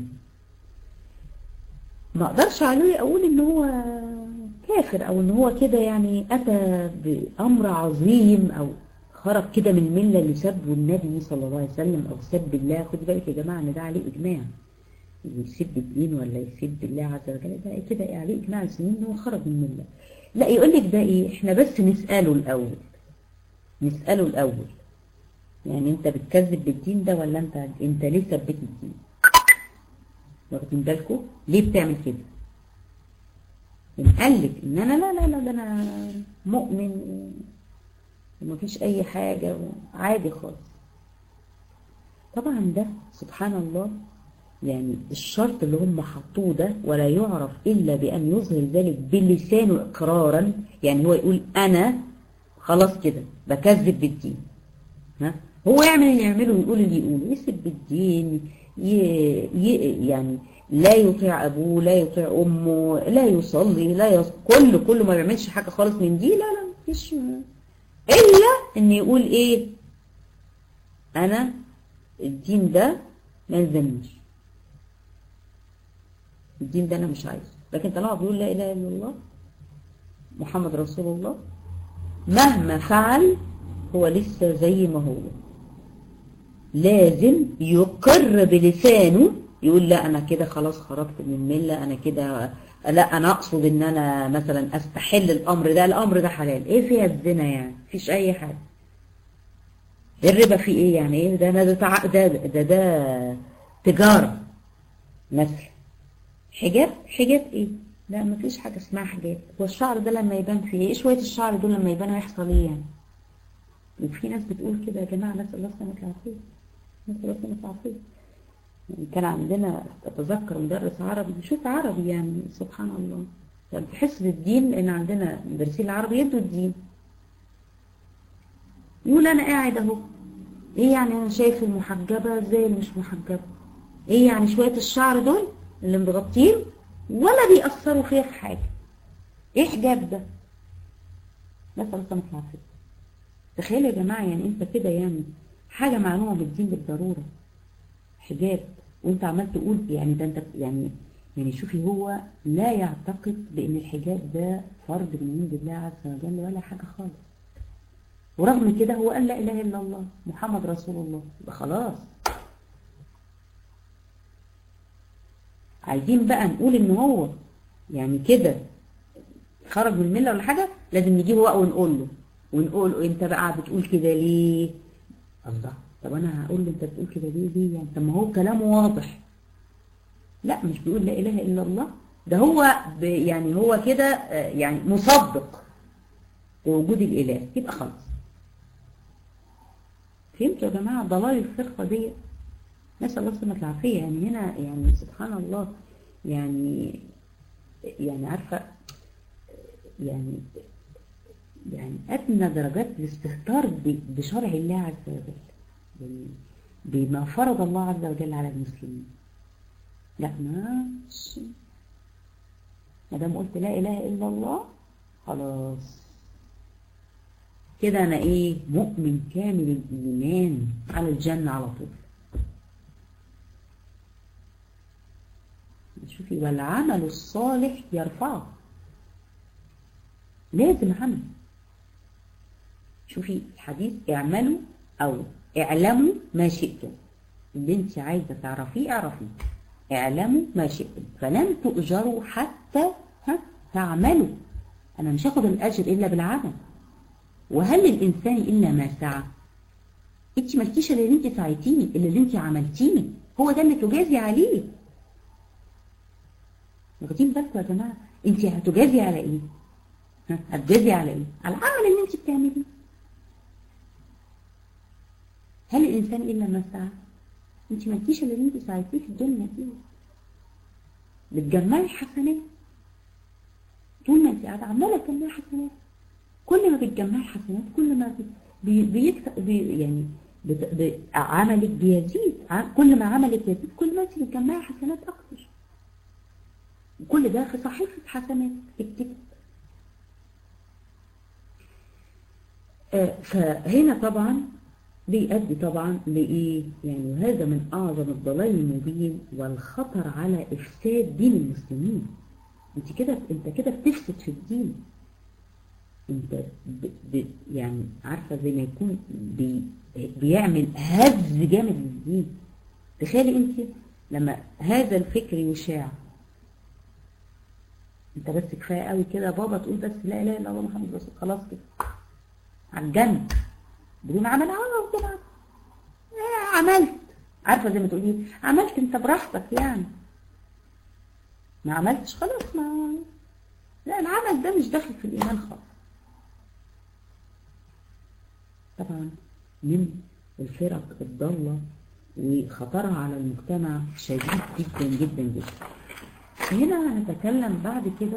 ما اقدرش عليه اقول ان هو كافر او ان هو كده يعني اتى بامر عظيم او خرج كده من المله اللي سبه النبي صلى الله عليه وسلم او سب الله خد بالك يا جماعه ان ده عليه اجماع يسب الدين ولا يسب الله عز وجل ده كده عليه اجماع السنين ان هو خرج من المله لا يقول لك ده ايه احنا بس نساله الاول نساله الاول يعني انت بتكذب بالدين ده ولا انت انت ليه ثبت الدين واخدين بالكم ليه بتعمل كده ان قال لك ان انا لا لا لا ده انا مؤمن ومفيش اي حاجه عادي خالص طبعا ده سبحان الله يعني الشرط اللي هم حطوه ده ولا يعرف الا بان يظهر ذلك بلسانه اقرارا يعني هو يقول انا خلاص كده بكذب بالدين ها هو يعمل اللي يعمله ويقول اللي يقوله يسب الدين ي... ي... يعني لا يطيع ابوه لا يطيع امه لا يصلي لا يص... كله كله ما بيعملش حاجه خالص من دي لا لا مفيش الا ان يقول ايه انا الدين ده ما يلزمنيش الدين ده انا مش عايزه لكن طالما بيقول لا اله الا الله محمد رسول الله مهما فعل هو لسه زي ما هو لازم يقر بلسانه يقول لا انا كده خلاص خرجت من المله انا كده لا انا اقصد ان انا مثلا استحل الامر ده الامر ده حلال ايه فيها الزنا يعني مفيش اي حاجه الربا فيه ايه يعني ايه ده ده ده ده, ده, ده تجاره مثلا حجاب حجاب ايه لا مفيش حاجه اسمها حجاب هو الشعر ده لما يبان فيه ايه شويه الشعر دول لما يبانوا يحصل ايه يعني وفي ناس بتقول كده يا جماعه نسال الله السلامه والعافيه نسال الله السلامه والعافيه يعني كان عندنا اتذكر مدرس عربي شوف عربي يعني سبحان الله يعني تحس بالدين لان عندنا مدرسين العربي يدوا الدين يقول انا قاعد اهو ايه يعني انا شايف المحجبه زي اللي مش محجبه ايه يعني شويه الشعر دول اللي متغطين ولا بيأثروا فيا في حاجه ايه حجاب ده نسال الله السلامه والعافيه تخيلوا يا جماعه يعني انت كده يعني حاجه معلومه بالدين بالضروره حجاب وانت عمال تقول يعني ده انت يعني يعني شوفي هو لا يعتقد بان الحجاب ده فرض من عند الله عز وجل ولا حاجه خالص ورغم كده هو قال لا اله الا الله محمد رسول الله يبقى خلاص عايزين بقى نقول ان هو يعني كده خرج من المله ولا حاجه لازم نجيبه بقى ونقول له ونقول له انت بقى بتقول كده ليه الله طب انا هقول له انت بتقول كده ليه ليه يعني طب ما هو كلامه واضح لا مش بيقول لا اله الا الله ده هو يعني هو كده يعني مصدق بوجود الاله يبقى خلاص فهمتوا يا جماعه ضلال الفرقه دي نسال الله السلامه والعافيه يعني هنا يعني سبحان الله يعني يعني عارفه يعني يعني ادنى درجات الاستهتار بشرع الله عز وجل بما فرض الله عز وجل على المسلمين لا ما ما دام قلت لا اله الا الله خلاص كده انا ايه مؤمن كامل الايمان على الجنه على طول شوفي والعمل الصالح يرفعه لازم عمل شوفي الحديث اعملوا او اعلموا ما شئتم اللي انت عايزه تعرفيه اعرفيه اعلموا ما شئتم فلن تؤجروا حتى ها تعملوا أنا مش هاخد الأجر إلا بالعمل وهل للإنسان إلا ما سعى انت مالكيش الا اللي انت سعيتيه الا اللي انت عملتيه هو ده اللي تجازي عليه واخدين بالكم يا جماعه انت هتجازي على ايه ها هتجازي على ايه على العمل اللي انت بتعمليه هل الانسان الا ما سعى انت مالكيش الا اللي انت سعيتيه في الدنيا دي بتجمعي حسنات طول ما انت قاعده عماله تجمعي حسنات كل ما بتجمعي حسنات كل ما بي بيكسب بي يعني بت... بي عملك بيزيد كل ما عملك يزيد كل ما انت بتجمعي حسنات اكتر كل ده في صحيفه حسنات اكتب آه فهنا طبعا بيؤدي طبعا لايه يعني هذا من اعظم الضلال المبين والخطر على افساد دين المسلمين انت كده انت كده بتفسد في الدين انت ب... ب... يعني عارفة زي ما يكون بي... بيعمل هز جامد للدين تخيلي انت لما هذا الفكر يشاع انت بس كفاية قوي كده بابا تقول بس لا اله الا الله محمد رسول خلاص كده على الجنب بدون عمل اه بدون عمل آه عملت عارفة زي ما تقولي عملت انت براحتك يعني ما عملتش خلاص ما لا العمل ده مش داخل في الايمان خالص طبعا من الفرق الضالة وخطرها على المجتمع شديد جدا جدا جدا هنا هنتكلم بعد كده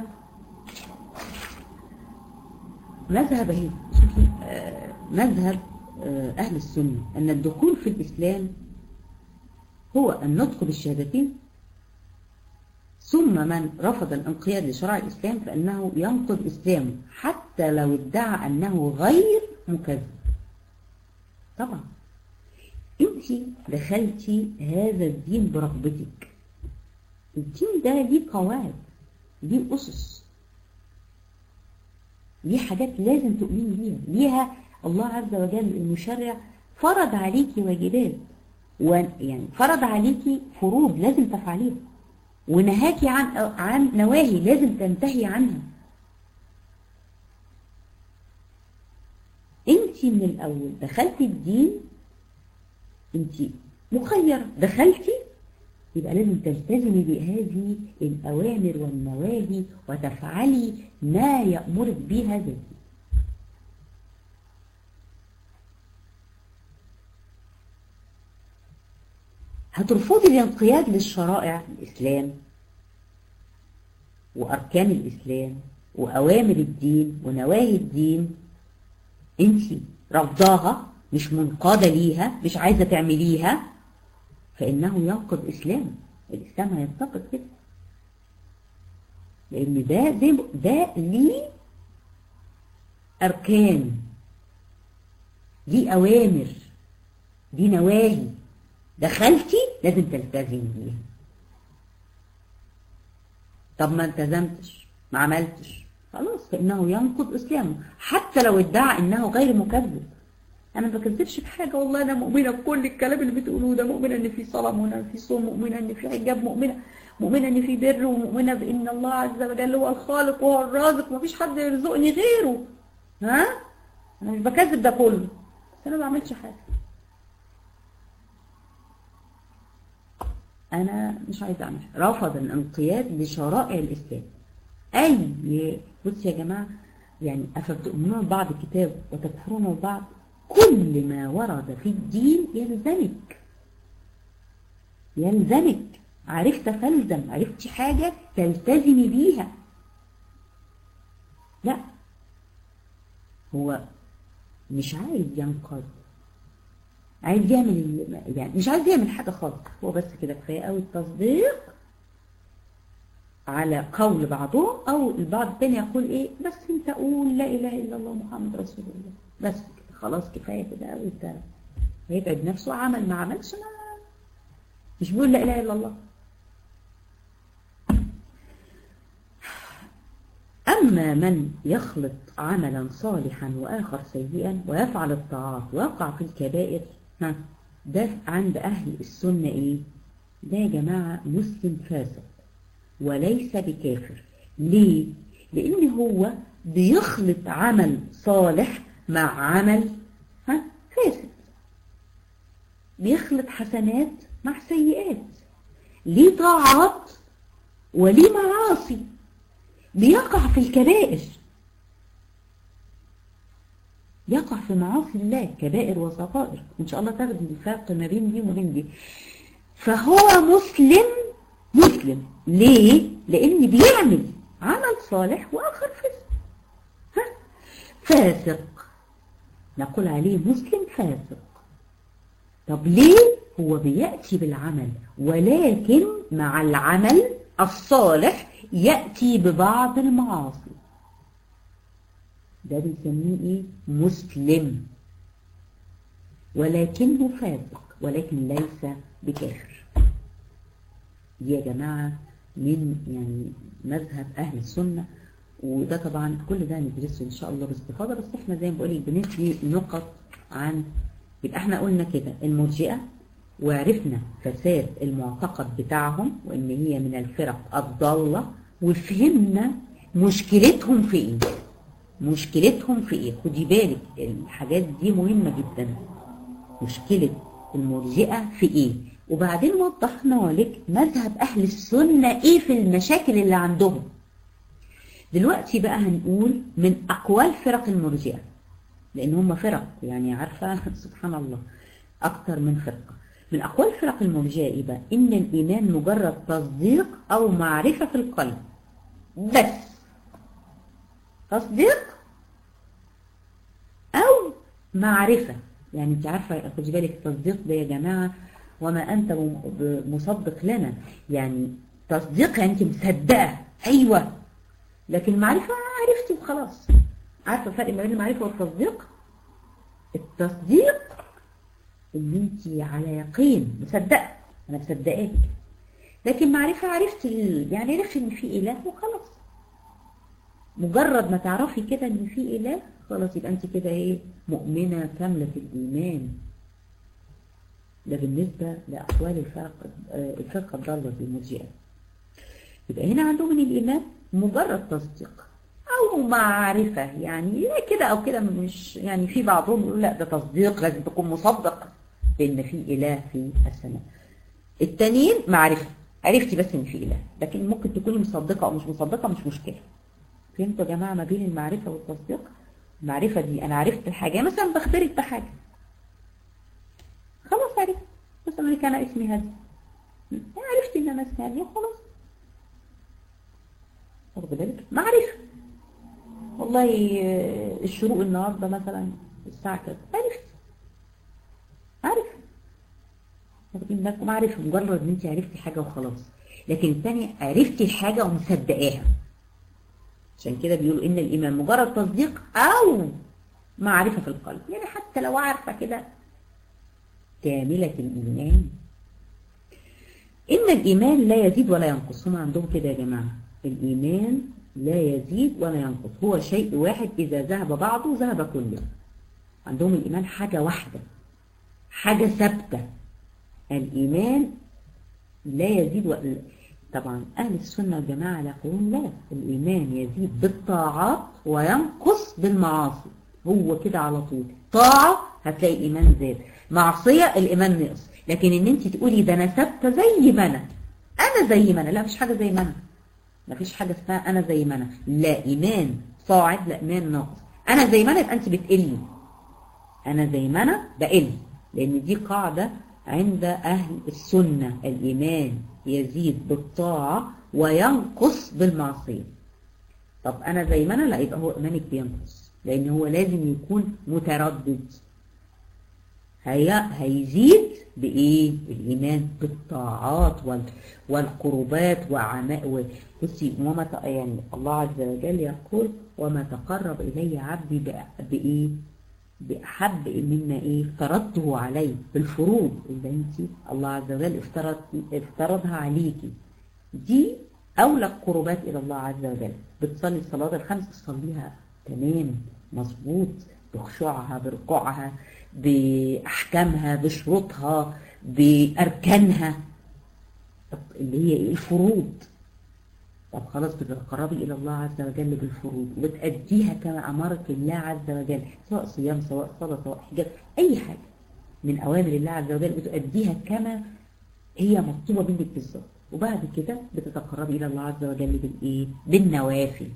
مذهب اهي شوفي آه مذهب آه أهل السنة أن الدخول في الإسلام هو النطق بالشهادتين ثم من رفض الانقياد لشرع الإسلام فإنه ينقض إسلامه حتى لو ادعى أنه غير مكذب طبعا انت دخلتي هذا الدين برغبتك الدين ده ليه قواعد ليه أسس ليه حاجات لازم تؤمني بيها ليها الله عز وجل المشرع فرض عليكي واجبات يعني فرض عليكي فروض لازم تفعليها ونهاكي عن عن نواهي لازم تنتهي عنها انت من الاول دخلتي الدين انت مخيرة دخلتي يبقى لازم تلتزمي بهذه الأوامر والنواهي وتفعلي ما يأمرك به هذا الدين هترفضي الانقياد للشرائع الإسلام وأركان الإسلام وأوامر الدين ونواهي الدين انت رفضاها مش منقادة ليها مش عايزة تعمليها فإنه ينقض إسلام الإسلام هينتقد كده لأن ده زي ده ليه أركان دي أوامر دي نواهي دخلتي لازم تلتزمي بيها طب ما التزمتش ما عملتش خلاص فإنه ينقض إسلامه حتى لو ادعى إنه غير مكذب أنا ما بكذبش بحاجة والله أنا مؤمنة بكل الكلام اللي بتقولوه ده مؤمنة إن في صلاة مؤمنة في صوم مؤمنة إن في حجاب مؤمنة مؤمنة إن في بر ومؤمنة بإن الله عز وجل هو الخالق وهو الرازق ومفيش حد يرزقني غيره ها أنا مش بكذب ده كله بس أنا ما بعملش حاجة أنا مش عايزة أعمل حاجة رفض الانقياد لشرائع الإسلام أي بص يا جماعة يعني أفتؤمنون بعض الكتاب وتكفرون بعض كل ما ورد في الدين يلزمك يلزمك عرفت فلزم عرفتي حاجة تلتزمي بيها لا هو مش عايز ينقض عايز يعمل يعني مش عايز يعمل حاجة خالص هو بس كده كفاية قوي التصديق على قول بعضهم او البعض الثاني يقول ايه بس انت قول لا اله الا الله محمد رسول الله بس كده خلاص كفايه كده قوي انت هيتعب نفسه عمل ما عملش ما مش بيقول لا اله الا الله أما من يخلط عملا صالحا وآخر سيئا ويفعل الطاعات ويقع في الكبائر ها ده عند أهل السنة إيه ده يا جماعة مسلم فاسق وليس بكافر ليه؟ لأن هو بيخلط عمل صالح مع عمل ها فاسد بيخلط حسنات مع سيئات ليه طاعات وليه معاصي بيقع في الكبائر يقع في معاصي الله كبائر وصغائر ان شاء الله تاخدي الفرق ما بين دي وما بين دي فهو مسلم مسلم ليه لان بيعمل عمل صالح واخر فاسق ها فاسق نقول عليه مسلم فاسق طب ليه هو بيأتي بالعمل ولكن مع العمل الصالح يأتي ببعض المعاصي ده بنسميه ايه مسلم ولكنه فاسق ولكن ليس بكافر دي يا جماعة من يعني مذهب أهل السنة وده طبعا كل ده هندرسه إن شاء الله باستفاضة بس احنا زي ما بقولك بندي نقط عن يبقى احنا قلنا كده المرجئة وعرفنا فساد المعتقد بتاعهم وإن هي من الفرق الضالة وفهمنا مشكلتهم في إيه مشكلتهم في إيه خدي بالك الحاجات دي مهمة جدا مشكلة المرجئة في إيه وبعدين وضحنا لك مذهب أهل السنة إيه في المشاكل اللي عندهم دلوقتي بقى هنقول من أقوال فرق المرجئة لأن هم فرق يعني عارفة سبحان الله أكتر من فرقة من أقوال فرق المرجئة إيه بقى إن الإيمان مجرد تصديق أو معرفة في القلب بس تصديق أو معرفة يعني أنت عارفة خدي بالك التصديق ده يا جماعة وما أنت مصدق لنا يعني تصديق يعني أنت مصدقة أيوة لكن المعرفة عرفتي وخلاص عارفة الفرق ما بين المعرفة والتصديق التصديق ان انت على يقين مصدقة انا مصدقاك لكن معرفة عرفت يعني عرفت ان في اله وخلاص مجرد ما تعرفي كده ان في اله خلاص يبقى انت كده ايه مؤمنة كاملة الايمان ده بالنسبة لأقوال الفرق الفرقة الضالة المرجئة يبقى هنا عندهم من الإيمان مجرد تصديق أو معرفة يعني كده أو كده مش يعني في بعضهم يقول لا ده تصديق لازم تكون مصدق بأن في إله في السماء التانيين معرفة عرفتي بس إن في إله لكن ممكن تكوني مصدقة أو مش مصدقة مش مشكلة فهمتوا يا جماعة ما بين المعرفة والتصديق المعرفة دي أنا عرفت الحاجة مثلا بخبرك بحاجة خلاص عرفت مثلا لك أنا اسمي هذا عرفت إن أنا اسمي هذا خلاص واخد بالك معرفة والله الشروق النهاردة مثلا الساعة كذا عرفت عارف واخدين بالكم عارف مجرد ان انت عرفتي حاجة وخلاص لكن الثاني عرفتي الحاجة ومصدقاها عشان كده بيقولوا ان الايمان مجرد تصديق او معرفة في القلب يعني حتى لو عارفة كده كاملة الإيمان إن الإيمان لا يزيد ولا ينقص هم عندهم كده يا جماعة الإيمان لا يزيد ولا ينقص هو شيء واحد إذا ذهب بعضه ذهب كله عندهم الإيمان حاجة واحدة حاجة ثابتة الإيمان لا يزيد ولا طبعا أهل السنة والجماعة يقولون لا الإيمان يزيد بالطاعات وينقص بالمعاصي هو كده على طول طاعة هتلاقي الإيمان زاد معصية الإيمان نقص لكن إن أنت تقولي ده أنا ثابتة زي ما أنا أنا زي ما أنا لا مش حاجة زي ما أنا مفيش حاجة اسمها أنا زي ما أنا لا إيمان صاعد لا إيمان ناقص أنا زي ما أنا يبقى أنت بتقلي أنا زي ما أنا بقل لأن دي قاعدة عند أهل السنة الإيمان يزيد بالطاعة وينقص بالمعصية طب أنا زي ما أنا لا يبقى هو إيمانك بينقص لأن هو لازم يكون متردد هي هيزيد بإيه؟ الإيمان بالطاعات وال والقربات وعماء بصي وما ت... يعني الله عز وجل يقول وما تقرب إلي عبدي بإيه؟ بأحب مما إيه؟ افترضته عليه بالفروض اللي أنت الله عز وجل افترض افترضها عليكي دي أولى القربات إلى الله عز وجل بتصلي الصلاة الخمس تصليها تمام مظبوط بخشوعها بركوعها بأحكامها بشروطها بأركانها اللي هي ايه الفروض طب خلاص بتتقربي الى الله عز وجل بالفروض وتأديها كما امرك الله عز وجل سواء صيام سواء صلاة سواء حجاب اي حاجة من اوامر الله عز وجل بتؤديها كما هي مطلوبة منك بالظبط وبعد كده بتتقربي الى الله عز وجل بالايه بالنوافل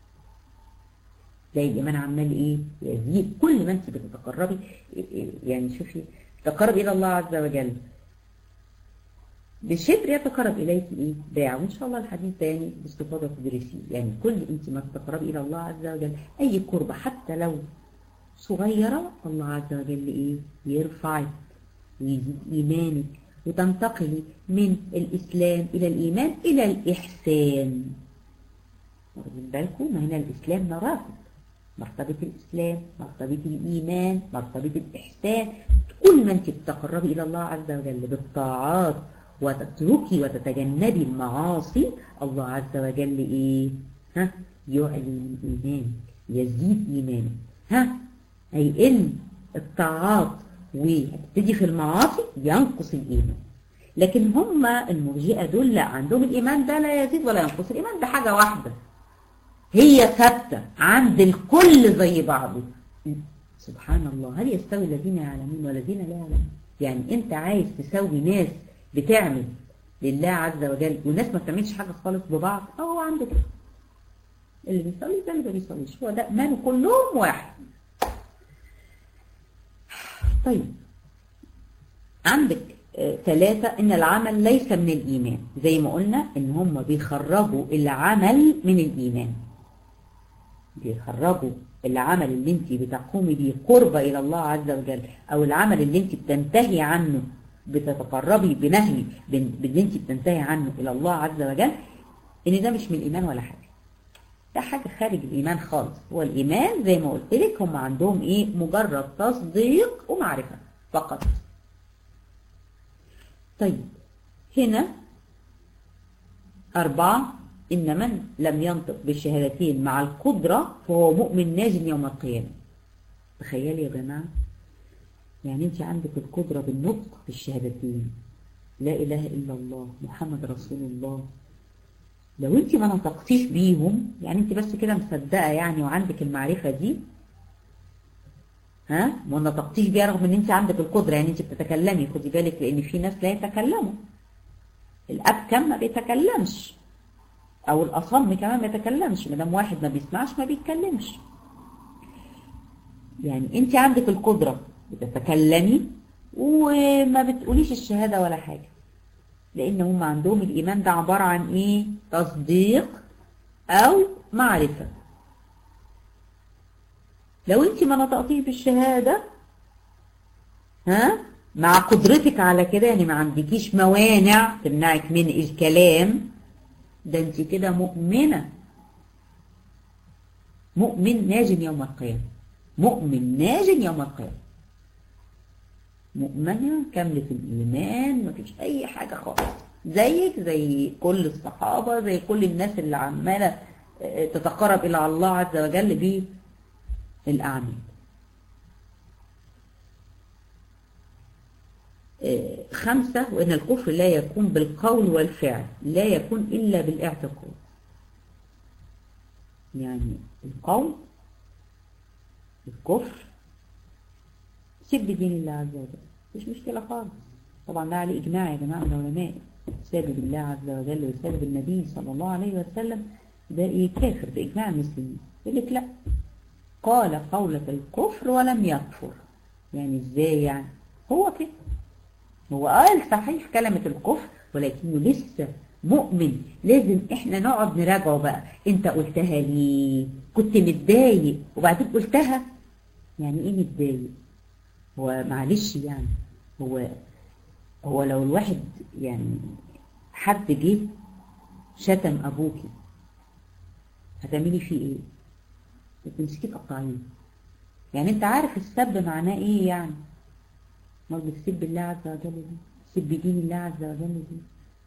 زي الإيمان عمال إيه يزيد كل ما أنت بتتقربي يعني شوفي تقرب إلى الله عز وجل بالشبر يتقرب إليك إيه باع وإن شاء الله الحديث ده يعني باستفاضة تدرسيه يعني كل أنت ما تتقربي إلى الله عز وجل أي قربة حتى لو صغيرة الله عز وجل إيه يرفعك ويزيد إيمانك وتنتقلي من الإسلام إلى الإيمان إلى الإحسان واخدين بالكم ما هنا الإسلام مراتب مرتبة الإسلام مرتبة الإيمان مرتبة الإحسان كل ما أنت بتقربي إلى الله عز وجل بالطاعات وتتركي وتتجنبي المعاصي الله عز وجل إيه ها يعلي من إيمانك يزيد إيمانك ها هيقل الطاعات وتبتدي في المعاصي ينقص الإيمان لكن هم المرجئة دول لا عندهم الإيمان ده لا يزيد ولا ينقص الإيمان ده حاجة واحدة هي ثابتة عند الكل زي بعضه سبحان الله هل يستوي الذين يعلمون والذين لا يعلمون يعني انت عايز تسوي ناس بتعمل لله عز وجل والناس ما بتعملش حاجة خالص ببعض اه هو عنده كده اللي بيصلي ده اللي ما بيصليش هو ده ايمانه كلهم واحد طيب عندك ثلاثة ان العمل ليس من الايمان زي ما قلنا ان هم بيخرجوا العمل من الايمان بيخرجوا العمل اللي انت بتقومي بيه قربة الى الله عز وجل او العمل اللي انت بتنتهي عنه بتتقربي بنهي باللي انت بتنتهي عنه الى الله عز وجل ان ده مش من الايمان ولا حاجة ده حاجة خارج الايمان خالص هو الايمان زي ما قلت لك هم عندهم ايه مجرد تصديق ومعرفة فقط طيب هنا أربعة إن من لم ينطق بالشهادتين مع القدرة فهو مؤمن ناج يوم القيامة تخيلي يا جماعة يعني أنت عندك القدرة بالنطق بالشهادتين لا إله إلا الله محمد رسول الله لو أنت ما نطقتيش بيهم يعني أنت بس كده مصدقة يعني وعندك المعرفة دي ها ما نطقتيش بيها رغم ان انت عندك القدره يعني انت بتتكلمي خدي بالك لان في ناس لا يتكلموا الابكم ما بيتكلمش او الاصم كمان ما يتكلمش ما دام واحد ما بيسمعش ما بيتكلمش يعني انت عندك القدره بتتكلمي وما بتقوليش الشهاده ولا حاجه لان هم عندهم الايمان ده عباره عن ايه تصديق او معرفه لو انت ما نطقتيش بالشهادة ها مع قدرتك على كده يعني ما عندكيش موانع تمنعك من الكلام ده انت كده مؤمنة مؤمن ناج يوم القيامة مؤمن ناج يوم القيامة مؤمنة كاملة الإيمان مفيش أي حاجة خالص زيك زي كل الصحابة زي كل الناس اللي عمالة تتقرب إلى الله عز وجل بيه الأعمال خمسة وإن الكفر لا يكون بالقول والفعل لا يكون إلا بالاعتقاد يعني القول الكفر سب دين الله عز وجل مش مشكلة خالص طبعا ده عليه إجماع يا جماعة العلماء سابب الله عز وجل وسابب النبي صلى الله عليه وسلم ده إيه كافر بإجماع المسلمين يقول لك لا قال قولة الكفر ولم يكفر يعني ازاي يعني هو كده هو قال صحيح كلمة الكفر ولكنه لسه مؤمن لازم احنا نقعد نراجعه بقى انت قلتها ليه كنت متضايق وبعدين قلتها يعني ايه متضايق هو معلش يعني هو هو لو الواحد يعني حد جه شتم ابوكي هتعملي فيه ايه بتمسكيه تقطعيه يعني انت عارف السب معناه ايه يعني ما بتسب الله عز وجل دي تسب دين الله عز وجل دي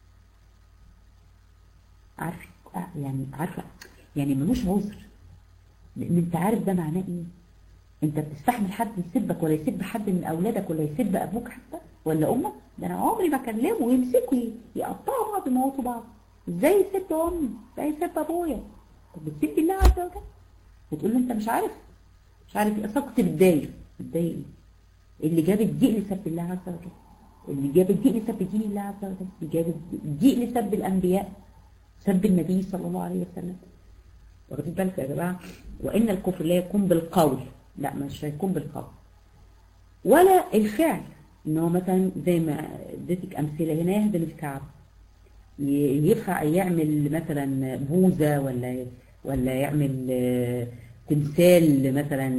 عارف يعني عارفه يعني ملوش عذر لان انت عارف ده معناه ايه انت بتستحمل حد يسبك ولا يسب حد من اولادك ولا يسب ابوك حتى ولا امك ده انا عمري ما اكلمه ويمسكوا يقطعوا بعض يموتوا بعض ازاي سبت امي ازاي سبت ابويا طب بتسيب الله عز وجل بتقول له انت مش عارف مش عارف ايه اصلا كنت متضايق متضايق ايه اللي جاب الضيق لسب الله عز وجل اللي جاب الضيق لسب دين الله عز وجل اللي جاب الضيق لسب الانبياء سب النبي صلى الله عليه وسلم واخدين بالكم يا جماعه وان الكفر لا يكون بالقول لا مش هيكون بالقول ولا الفعل ان هو مثلا زي ما اديتك امثله هنا يهدم الكعب ينفع يعمل مثلا بوزه ولا ولا يعمل تمثال مثلا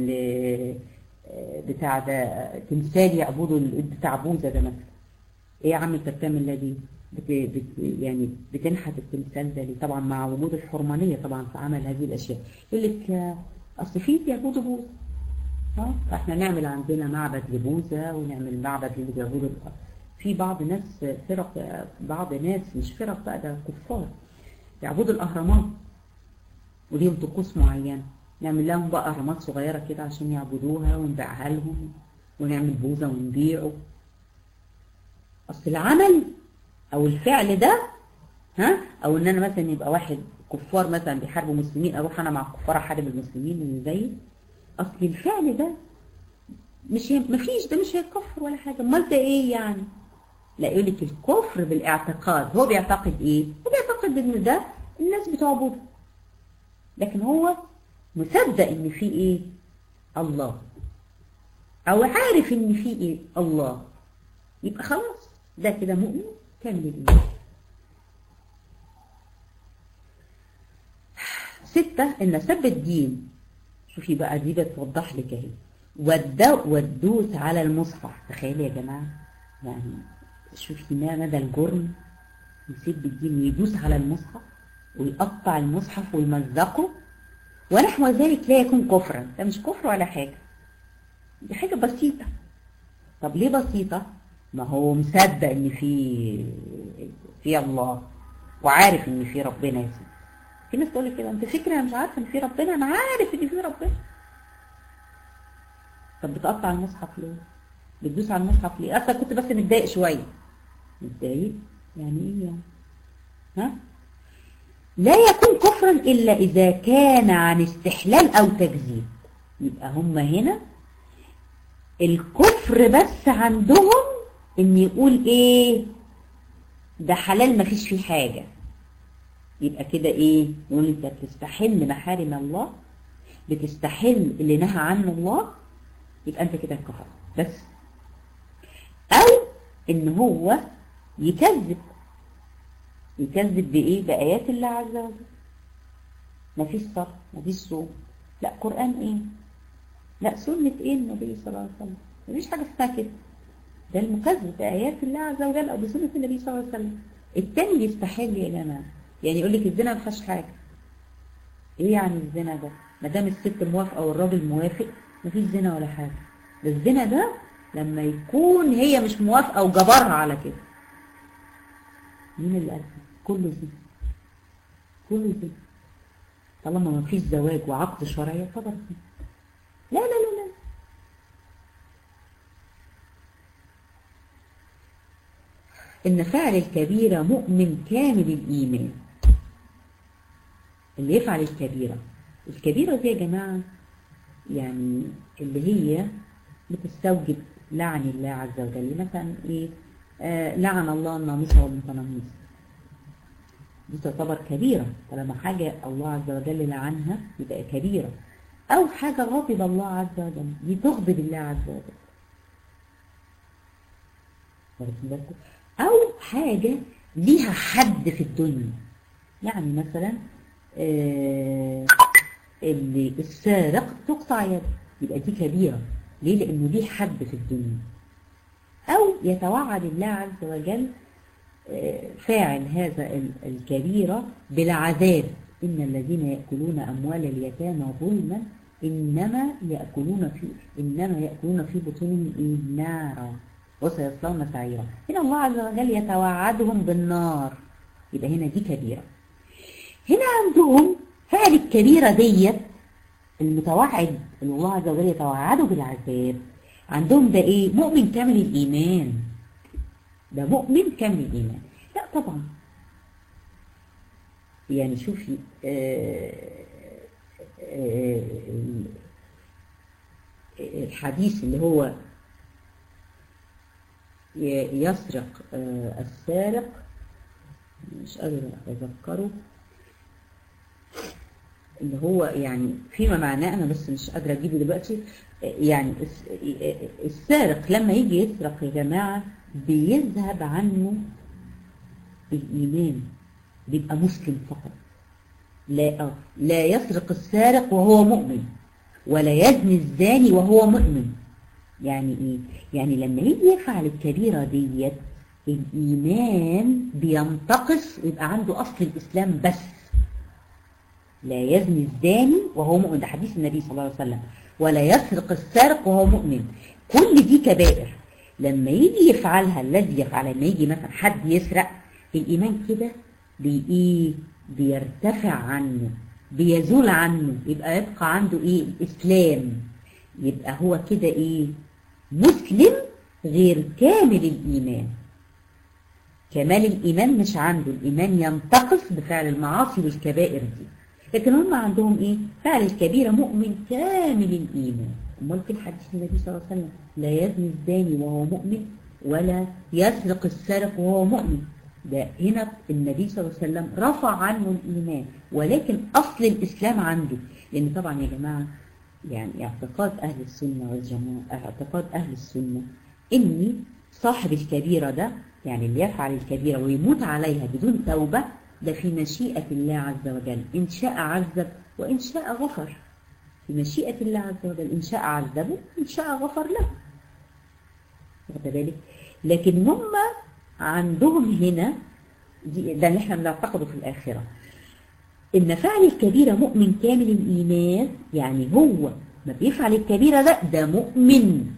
بتاع ده تمثال يعبدوا بتاع بوزه ده مثلا ايه يا عم انت بتعمل ده دي بت بت يعني بتنحت التمثال ده ليه طبعا مع وجود الحرمانيه طبعا في عمل هذه الاشياء يقول لك اصل في بيعبدوا بوزه اه فاحنا نعمل عندنا معبد لبوزه ونعمل معبد اللي بيعبدوا في بعض ناس فرق بعض ناس مش فرق بقى ده كفار يعبدوا الاهرامات وليهم طقوس معينه نعمل لهم بقى اهرامات صغيره كده عشان يعبدوها ونبيعها لهم ونعمل بوزه ونبيعه اصل العمل او الفعل ده ها او ان انا مثلا يبقى واحد كفار مثلا بيحاربوا مسلمين اروح انا مع الكفار احارب المسلمين اللي زيي اصل الفعل ده مش هي... مفيش ده مش هيكفر ولا حاجه امال ده ايه يعني لا يقول لك الكفر بالاعتقاد هو بيعتقد ايه هو بيعتقد ان ده الناس بتعبده لكن هو مصدق ان في ايه الله او عارف ان في ايه الله يبقى خلاص ده كده مؤمن كامل الايمان ستة ان سب الدين شوفي بقى دي بتوضح لك اهي والدوس على المصحف تخيلي يا جماعه يعني شوفي ما مدى الجرم يسب الدين ويدوس على المصحف ويقطع المصحف ويمزقه ونحو ذلك لا يكون كفرا ده مش كفر ولا حاجة دي حاجة بسيطة طب ليه بسيطة ما هو مصدق ان في في الله وعارف ان في ربنا يا سيدي في ناس تقول لي كده انت فكرة انا مش عارفه ان في ربنا انا عارف ان في ربنا طب بتقطع المصحف ليه بتدوس على المصحف ليه اصلا كنت بس متضايق شويه متضايق يعني ايه يعني ها لا يكون كفرا إلا إذا كان عن استحلال أو تكذيب يبقى هم هنا الكفر بس عندهم إن يقول إيه ده حلال مفيش فيه حاجة يبقى كده إيه يقول أنت بتستحل محارم الله بتستحل اللي نهى عنه الله يبقى أنت كده كفر بس أو إن هو يكذب يكذب بإيه؟ بآيات الله عز وجل مفيش صلاة مفيش صوم لا قرآن إيه؟ لا سنة إيه النبي صلى الله عليه وسلم مفيش حاجة اسمها كده ده المكذب بآيات الله عز وجل أو بسنة النبي صلى الله عليه وسلم التاني يستحل يا جماعة يعني يقول لك الزنا ما فيهاش حاجة إيه يعني الزنا ده؟ ما دام الست موافقة والراجل موافق مفيش زنا ولا حاجة ده الزنا ده لما يكون هي مش موافقة وجبرها على كده مين اللي قال كله زنا كله زنا طالما ما فيش زواج وعقد شرعي يعتبر زنا لا لا لا لا إن فعل الكبيرة مؤمن كامل الإيمان اللي يفعل الكبيرة الكبيرة دي يا جماعة يعني اللي هي بتستوجب لعن الله عز وجل مثلا إيه آه لعن الله الناموس والمتنمص دي تعتبر كبيرة طالما حاجة الله عز وجل لعنها يبقى كبيرة أو حاجة غضب الله عز وجل دي تغضب الله عز وجل أو حاجة ليها حد في الدنيا يعني مثلا آه اللي السارق تقطع يده يبقى دي كبيرة ليه؟ لأنه ليه حد في الدنيا أو يتوعد الله عز وجل فاعل هذا الكبيرة بالعذاب إن الذين يأكلون أموال اليتامى ظلما إنما يأكلون في إنما يأكلون في بطونهم نارا وسيصلون سعيرا هنا الله عز وجل يتوعدهم بالنار يبقى هنا دي كبيرة هنا عندهم فعل الكبيرة ديت المتوعد اللي الله عز وجل يتوعده بالعذاب عندهم ده ايه مؤمن كامل الايمان ده مؤمن كامل الإيمان لا طبعا يعني شوفي آه آه الحديث اللي هو يسرق آه السارق مش قادر أتذكره اللي هو يعني فيما معناه أنا بس مش قادرة أجيبه دلوقتي يعني السارق لما يجي يسرق يا جماعة بيذهب عنه الإيمان بيبقى مسلم فقط لا لا يسرق السارق وهو مؤمن ولا يزني الزاني وهو مؤمن يعني ايه يعني لما يجي يفعل الكبيرة ديت الإيمان بينتقص ويبقى عنده أصل الإسلام بس لا يزني الزاني وهو مؤمن ده حديث النبي صلى الله عليه وسلم ولا يسرق السارق وهو مؤمن كل دي كبائر لما يجي يفعلها الذي يفعلها لما يجي مثلا حد يسرق الإيمان كده بي ايه بيرتفع عنه بيزول عنه يبقى يبقى عنده ايه الإسلام يبقى هو كده ايه مسلم غير كامل الإيمان كمال الإيمان مش عنده الإيمان ينتقص بفعل المعاصي والكبائر دي لكن هم عندهم ايه فعل الكبيرة مؤمن كامل الإيمان امال في الحديث النبي صلى الله عليه وسلم لا يزني الزاني وهو مؤمن ولا يسرق السارق وهو مؤمن ده هنا النبي صلى الله عليه وسلم رفع عنه الإيمان ولكن أصل الإسلام عنده لأن طبعا يا جماعة يعني اعتقاد أهل السنة والجماعة اعتقاد أهل السنة إن صاحب الكبيرة ده يعني اللي يفعل الكبيرة ويموت عليها بدون توبة ده في مشيئة الله عز وجل إن شاء عذب وإن شاء غفر في مشيئة الله عز وجل إن شاء عذبه إن شاء غفر له واخد بالك لكن هم عندهم هنا دي ده اللي احنا بنعتقده في الآخرة إن فعل الكبيرة مؤمن كامل الإيمان يعني هو ما بيفعل الكبيرة ده ده مؤمن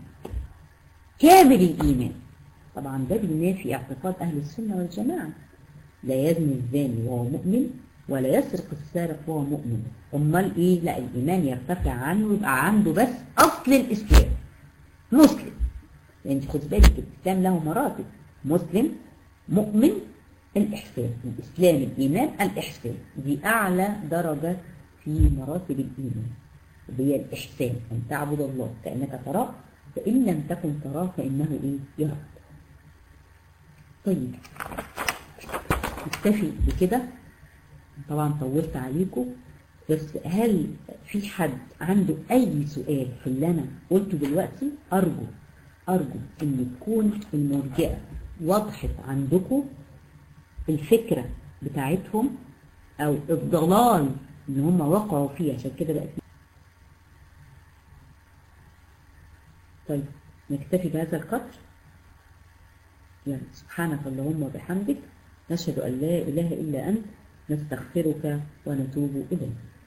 كامل الإيمان طبعا ده بينافي اعتقاد أهل السنة والجماعة لا يزني الزاني وهو مؤمن ولا يسرق السارق وهو مؤمن امال ايه لا الايمان يرتفع عنه يبقى عنده بس اصل الاسلام مسلم لان يعني خد بالك الاسلام له مراتب مسلم مؤمن الاحسان الاسلام الايمان الاحسان دي اعلى درجه في مراتب الايمان وهي الاحسان ان تعبد الله كانك تراه فان لم تكن تراه فانه ايه يراك طيب نكتفي بكده طبعا طولت عليكم بس هل في حد عنده اي سؤال في اللي انا قلته دلوقتي ارجو ارجو ان تكون المرجئه وضحت عندكم الفكره بتاعتهم او الضلال ان هم وقعوا فيه عشان كده بقى طيب نكتفي بهذا القدر يعني سبحانك اللهم وبحمدك نشهد أن لا إله إلا أنت نستغفرك ونتوب إليك